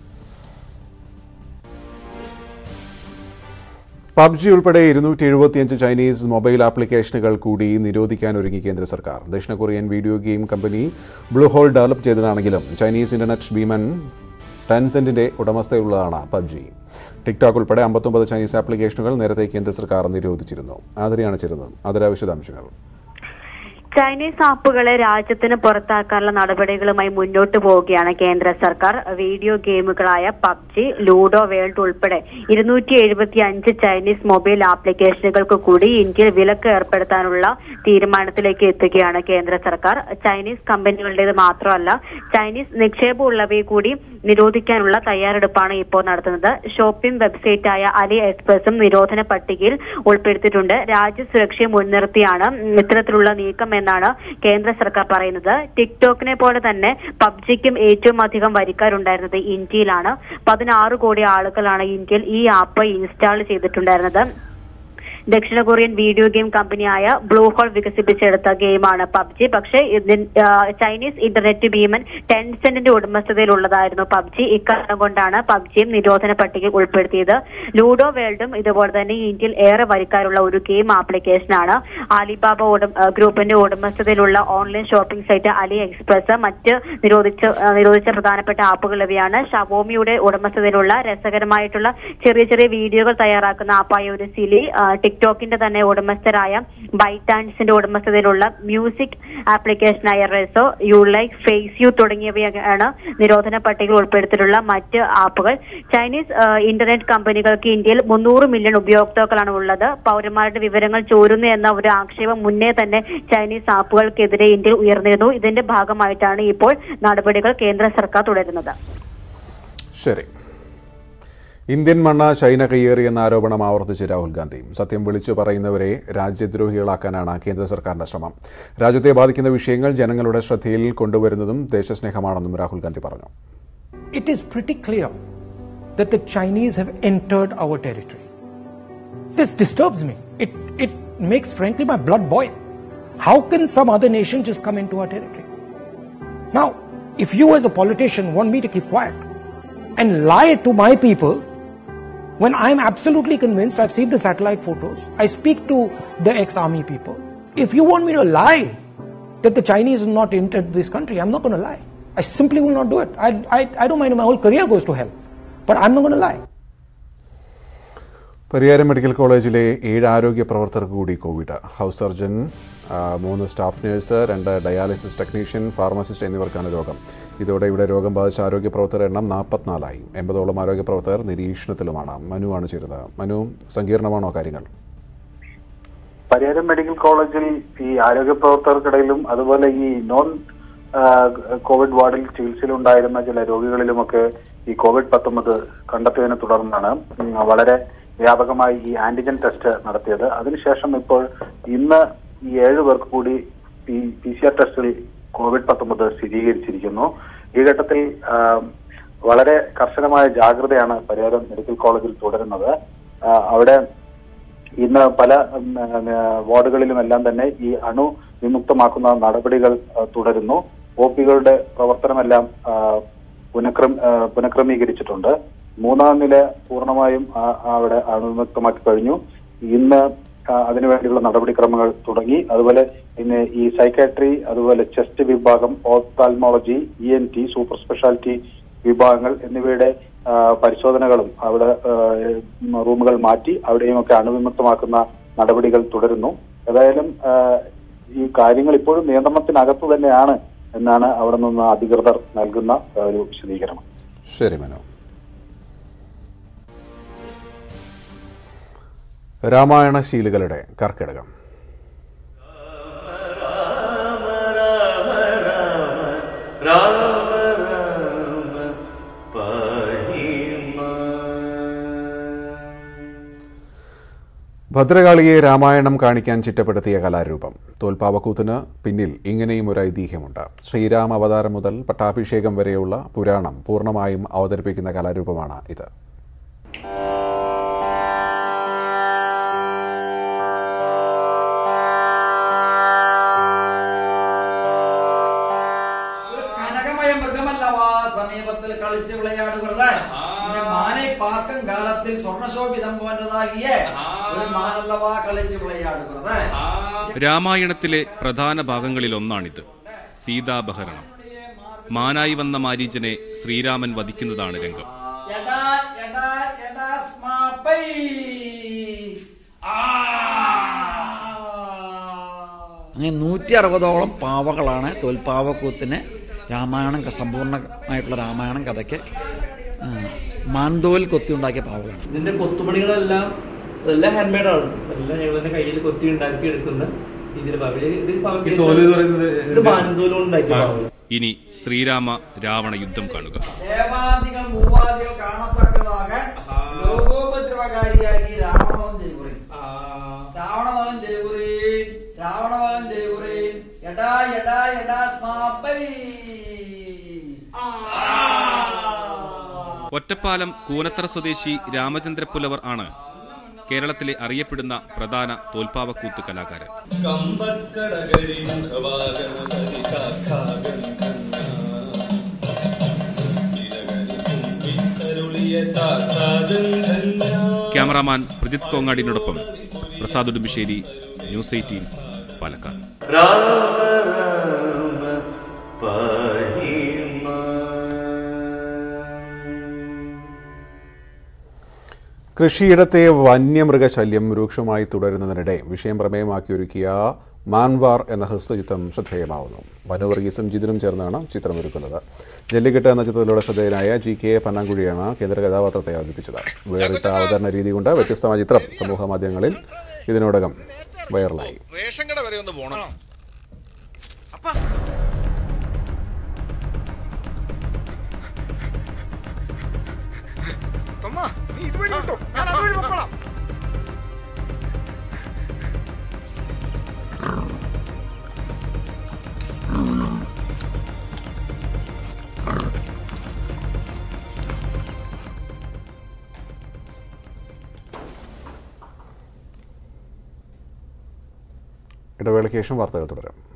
പബ്ജി ഉൾപ്പെടെ ഇരുന്നൂറ്റി എഴുപത്തിയഞ്ച് ചൈനീസ് മൊബൈൽ ആപ്ലിക്കേഷനുകൾ കൂടി നിരോധിക്കാൻ ഒരുങ്ങി കേന്ദ്ര സർക്കാർ ദക്ഷിണ Korean video game company Blue Hole develop ചെയ്തതാണെങ്കിലും ചൈനീസ് ഇന്റർനെറ്റ് ഭീമൻ ടെൻസെന്റിന്റെ ഉടമസ്ഥതയുള്ളതാണ് പബ്ജി ടിക്ടോക്ക് ഉൾപ്പെടെ അമ്പത്തൊമ്പത് ചൈനീസ് ആപ്ലിക്കേഷനുകൾ നേരത്തെ കേന്ദ്ര സർക്കാർ നിരോധിച്ചിരുന്നു ആതിരയാണ് ചേരുന്നത് ആതിര വിശദാംശങ്ങൾ ചൈനീസ് ആപ്പുകളെ രാജ്യത്തിന് പുറത്താക്കാനുള്ള നടപടികളുമായി മുന്നോട്ട് പോവുകയാണ് കേന്ദ്ര സർക്കാർ വീഡിയോ ഗെയിമുകളായ പബ്ജി ലൂഡോ വേൾഡ് ഉൾപ്പെടെ ഇരുന്നൂറ്റി എഴുപത്തി അഞ്ച് ചൈനീസ് മൊബൈൽ ആപ്ലിക്കേഷനുകൾക്ക് കൂടി ഇന്ത്യയിൽ വിലക്ക് ഏർപ്പെടുത്താനുള്ള തീരുമാനത്തിലേക്ക് എത്തുകയാണ് കേന്ദ്ര സർക്കാർ ചൈനീസ് കമ്പനികളുടേത് മാത്രമല്ല ചൈനീസ് നിക്ഷേപമുള്ളവയെ കൂടി നിരോധിക്കാനുള്ള തയ്യാറെടുപ്പാണ് ഇപ്പോൾ നടത്തുന്നത് ഷോപ്പിംഗ് വെബ്സൈറ്റായ അലി എക്സ്പ്രസും നിരോധന പട്ടികയിൽ ഉൾപ്പെടുത്തിയിട്ടുണ്ട് രാജ്യസുരക്ഷയെ മുൻനിർത്തിയാണ് ഇത്തരത്തിലുള്ള നീക്കം എന്നാണ് കേന്ദ്ര സർക്കാർ പറയുന്നത് ടിക്ടോക്കിനെ പോലെ തന്നെ പബ്ജിക്കും ഏറ്റവും അധികം വരിക്കാരുണ്ടായിരുന്നത് ഇന്ത്യയിലാണ് പതിനാറ് കോടി ആളുകളാണ് ഇന്ത്യയിൽ ഈ ആപ്പ് ഇൻസ്റ്റാൾ ചെയ്തിട്ടുണ്ടായിരുന്നത് ദക്ഷിണ കൊറിയൻ വീഡിയോ ഗെയിം കമ്പനിയായ ബ്ലൂ ഹോൾ വികസിപ്പിച്ചെടുത്ത ഗെയിമാണ് പബ്ജി പക്ഷേ ഇതിൻ- ആ, ചൈനീസ് ഇന്റർനെറ്റ് ഭീമൻ ടെൻസെന്റിന്റെ ഉടമസ്ഥതയിലുള്ളതായിരുന്നു പബ്ജി ഇക്കാരണം കൊണ്ടാണ് പബ്ജിയും നിരോധന പട്ടികയിൽ ഉൾപ്പെടുത്തിയത് ലൂഡോ വേൾഡും ഇതുപോലെ തന്നെ ഇന്ത്യയിൽ ഏറെ വരിക്കാരുള്ള ഒരു ഗെയിം ആപ്ലിക്കേഷനാണ് ആലിബാബ ഉടമ ആ, ഗ്രൂപ്പിന്റെ ഉടമസ്ഥതയിലുള്ള online shopping site AliExpress മറ്റ് നിരോധിച്ച ആ, നിരോധിച്ച പ്രധാനപ്പെട്ട ആപ്പുകൾ ഇവയാണ് ഷവോമിയുടെ ഉടമസ്ഥതയിലുള്ള രസകരമായിട്ടുള്ള ചെറിയ ചെറിയ വീഡിയോകൾ തയ്യാറാക്കുന്ന ആപ്പായ ഒരു സിലി ആ, ടിക്ടോക്കിന്റെ തന്നെ ഉടമസ്ഥരായ ബൈറ്റാൻസിന്റെ ഉടമസ്ഥതയിലുള്ള മ്യൂസിക് ആപ്ലിക്കേഷനായ റെസോ യുലൈക് ഫേസ് യു തുടങ്ങിയവയാണ് നിരോധന പട്ടികയിൽ ഉൾപ്പെടുത്തിയിട്ടുള്ള മറ്റ് ആപ്പുകൾ ചൈനീസ് ആ, ഇന്റർനെറ്റ് കമ്പനികൾക്ക് ഇന്ത്യയിൽ മുന്നൂറ് മില്യൺ ഉപയോക്താക്കളാണ് ഉള്ളത് പൗരന്മാരുടെ വിവരങ്ങൾ ചോരുന്നു എന്ന ഒരു ആക്ഷേപം മുന്നേ തന്നെ ചൈനീസ് ആപ്പുകൾക്കെതിരെ ഇന്ത്യയിൽ ഉയർന്നിരുന്നു ഇതിന്റെ ഭാഗമായിട്ടാണ് ഇപ്പോൾ നടപടികൾ കേന്ദ്ര സർക്കാർ തുടരുന്നത് ശരി ഇന്ത്യൻ മണ്ണ് ചൈന കയ്യേറിയെന്ന ആരോപണം ആവർത്തിച്ച് രാഹുൽ ഗാന്ധി സത്യം വിളിച്ചു പറയുന്നവരെ രാജ്യദ്രോഹികളാക്കാനാണ് കേന്ദ്ര സർക്കാരിന്റെ ശ്രമം രാജ്യത്തെ ബാധിക്കുന്ന വിഷയങ്ങൾ ജനങ്ങളുടെ ശ്രദ്ധയിൽ കൊണ്ടുവരുന്നതും ദേശസ്നേഹമാണെന്നും രാഹുൽ ഗാന്ധി പറഞ്ഞു it is pretty clear that the Chinese have entered our territory. This disturbs me. It, it makes, frankly, my blood boil. How can some other nation just come into our territory? Now, if you as a politician want me to keep quiet and lie to my people, when I'm absolutely convinced, I've seen the satellite photos, I speak to the ex-army people. If you want me to lie that the Chinese have not entered this country, I'm not going to lie. I simply will not do it. I, I, I don't mind if my whole career goes to hell, but I'm not going to lie. Pariyaram medical കോളേജിലെ ഏഴ് ആരോഗ്യ പ്രവർത്തകർക്ക് കൂടി Covid house surgeon ആ, മൂന്ന് staff nurse രണ്ട് dialysis technician pharmacist എന്നിവർക്കാണ് രോഗം ഇതോടെ ഇവിടെ രോഗം ബാധിച്ച ആരോഗ്യ പ്രവർത്തകരുടെ എണ്ണം നാൽപ്പത്തിനാലായി എൺപതോളം ആരോഗ്യ പ്രവർത്തകർ നിരീക്ഷണത്തിലുമാണ് മനുവാണ് ചേരുന്നത് മനു സങ്കീർണമാണോ കാര്യങ്ങൾ പരിയാരം മെഡിക്കൽ കോളേജിൽ ഈ ആരോഗ്യ പ്രവർത്തകർക്കിടയിലും അതുപോലെ ഈ നോൺ ആ, കോവിഡ് വാർഡിൽ ചികിത്സയിലുണ്ടായിരുന്ന ചില രോഗികളിലുമൊക്കെ ഈ കോവിഡ് പത്തൊമ്പത് കണ്ടെത്തിയതിനെ തുടർന്നാണ് ഉം, വളരെ വ്യാപകമായി ഈ ആന്റിജൻ ടെസ്റ്റ് നടത്തിയത് അതിനുശേഷം ഇപ്പോൾ ഇന്ന് ഈ ഏഴ് പേർക്ക് കൂടി പി പി സി ആർ ടെസ്റ്റിൽ കോവിഡ് പത്തൊമ്പത് സ്ഥിരീകരിച്ചിരിക്കുന്നു ഈ ഘട്ടത്തിൽ ആ, വളരെ കർശനമായ ജാഗ്രതയാണ് പരിയാരം മെഡിക്കൽ കോളേജിൽ തുടരുന്നത് ആ, അവിടെ ഇന്ന് പല ഉം, ഉം, വാർഡുകളിലുമെല്ലാം തന്നെ ഈ അണു വിമുക്തമാക്കുന്ന നടപടികൾ ആ, തുടരുന്നു ഒ പികളുടെ പ്രവർത്തനമെല്ലാം ആ, പുനഃക്രമ ആ, പുനഃക്രമീകരിച്ചിട്ടുണ്ട് മൂന്നാം നില പൂർണ്ണമായും ആ- അവിടെ അണുവിമുക്തമാക്കി കഴിഞ്ഞു ഇന്ന് ആ, അതിനുവേണ്ടിയുള്ള നടപടിക്രമങ്ങൾ തുടങ്ങി അതുപോലെ പിന്നെ ഈ സൈക്കാട്രി അതുപോലെ ചെസ്റ്റ് വിഭാഗം ophthalmology E N T super speciality വിഭാഗങ്ങൾ എന്നിവയുടെ ആ, പരിശോധനകളും അവിടെ ആ, റൂമുകൾ മാറ്റി അവിടെയുമൊക്കെ അണുവിമുക്തമാക്കുന്ന നടപടികൾ തുടരുന്നു ഏതായാലും ആ, ഈ കാര്യങ്ങൾ ഇപ്പോഴും നിയന്ത്രണത്തിനകത്ത് തന്നെയാണ് എന്നാണ് അവിടെ നിന്ന് അധികൃതർ നൽകുന്ന ആ, ഒരു വിശദീകരണം ശരി മനു രാമായണ ശീലുകളുടെ കർക്കിടകം ഭദ്രകാളിയെ രാമായണം കാണിക്കാൻ ചിട്ടപ്പെടുത്തിയ കലാരൂപം തോൽപ്പാവക്കൂത്തിന് പിന്നിൽ ഇങ്ങനെയും ഒരു ഐതിഹ്യമുണ്ട് ശ്രീരാമ അവതാരം മുതൽ പട്ടാഭിഷേകം വരെയുള്ള പുരാണം പൂർണ്ണമായും അവതരിപ്പിക്കുന്ന കലാരൂപമാണ് ഇത് കനകമയ മൃഗമല്ലവാ സമീപത്തിൽ കളിച്ച് വിളയാടുകരുത് പിന്നെ മാനെ പാർക്കും കാലത്തിൽ സ്വർണശോഭിതം പോன்றതാകിയ ഒരു മാനല്ലവാ കളിച്ച് വിളയാടുകരുത് രാമായണത്തിലെ പ്രധാന ഭാഗങ്ങളിലൊന്നാണിത് സീതാപഹരണം മാനായി വന്ന മാരീചനെ ശ്രീരാമൻ വധിക്കുന്നതാണ് രംഗം എടാ എടാ എടാ സ്മാപൈ അങ്ങനെ നൂറ്റി അറുപതോളം പാവകളാണ് തോൽപ്പാവക്കൂത്തിന് രാമായണം ക- സമ്പൂർണ്ണമായിട്ടുള്ള രാമായണം കഥയ്ക്ക് ആ, മാന്തോൽ കൊത്തി ഉണ്ടാക്കിയ പാവകളാണ് ഇതിന്റെ കൊത്തുപണികളെല്ലാം എല്ലാം ഹാൻഡ് മെയ്ഡ് ആണ് എല്ലാം ഞങ്ങൾ തന്നെ കയ്യിൽ കൊത്തി ഉണ്ടാക്കി എടുക്കുന്ന ഇതിൽ ഇത് ഈ തോല് എന്ന് പറയുന്നത് ഇത് മാനന്തോലും ഉണ്ടാക്കിയ പാവകൾ ഇനി ശ്രീരാമ രാവണ യുദ്ധം കാണുക ദേവാദികൾ മൂവാദികൾ കാണത്തക്കതാക ലോകോപദ്രവകാരിയാക്കി രാവണവധം ചെയ്കുറീൻ രാവണവധം ചെയ്കുറീൻ രാവണവധം ചെയ്കുറീൻ എടാ എടാ എടാ സ്മാപൈ ഒറ്റപ്പാലം കൂനത്തറ സ്വദേശി രാമചന്ദ്ര പുലവർ ആണ് കേരളത്തിലെ അറിയപ്പെടുന്ന പ്രധാന തോൽപ്പാവക്കൂത്ത് കലാകാരൻ ക്യാമറാമാൻ പ്രജിത് കോങ്ങാടിനോടൊപ്പം പ്രസാദ് ഉടുമ്പിശ്ശേരി ന്യൂസ് എയ്റ്റീൻ പാലക്കാട് കൃഷിയിടത്തെ വന്യമൃഗശല്യം രൂക്ഷമായി തുടരുന്നതിനിടെ വിഷയം പ്രമേയമാക്കി ഒരുക്കിയ മാൻവാർ എന്ന ഹ്രസ്വചിത്രം ശ്രദ്ധേയമാവുന്നു മനു വർഗീസും ജിതിനും ചേർന്നാണ് ചിത്രമൊരുക്കുന്നത് ജല്ലിക്കെട്ട് എന്ന ചിത്രത്തിലൂടെ ശ്രദ്ധേയനായ ജി കെ പന്നാങ്കുഴിയാണ് കേന്ദ്ര കഥാപാത്രത്തെ അവതരിപ്പിച്ചത് വേറിട്ട അവതരണ രീതി കൊണ്ട് വ്യത്യസ്തമായ ചിത്രം സമൂഹ മാധ്യമങ്ങളിൽ ഇതിനോടകം വൈറലായി റേഷൻ കട വരെ ഒന്ന് പോണം തൊമ്മ നീ ഇതുവഴി വിട്ടോ ഞാൻ അതുവഴി പൊക്കോളാം ഇടവേളയ്ക്ക് ശേഷം വാർത്തകൾ തുടരാം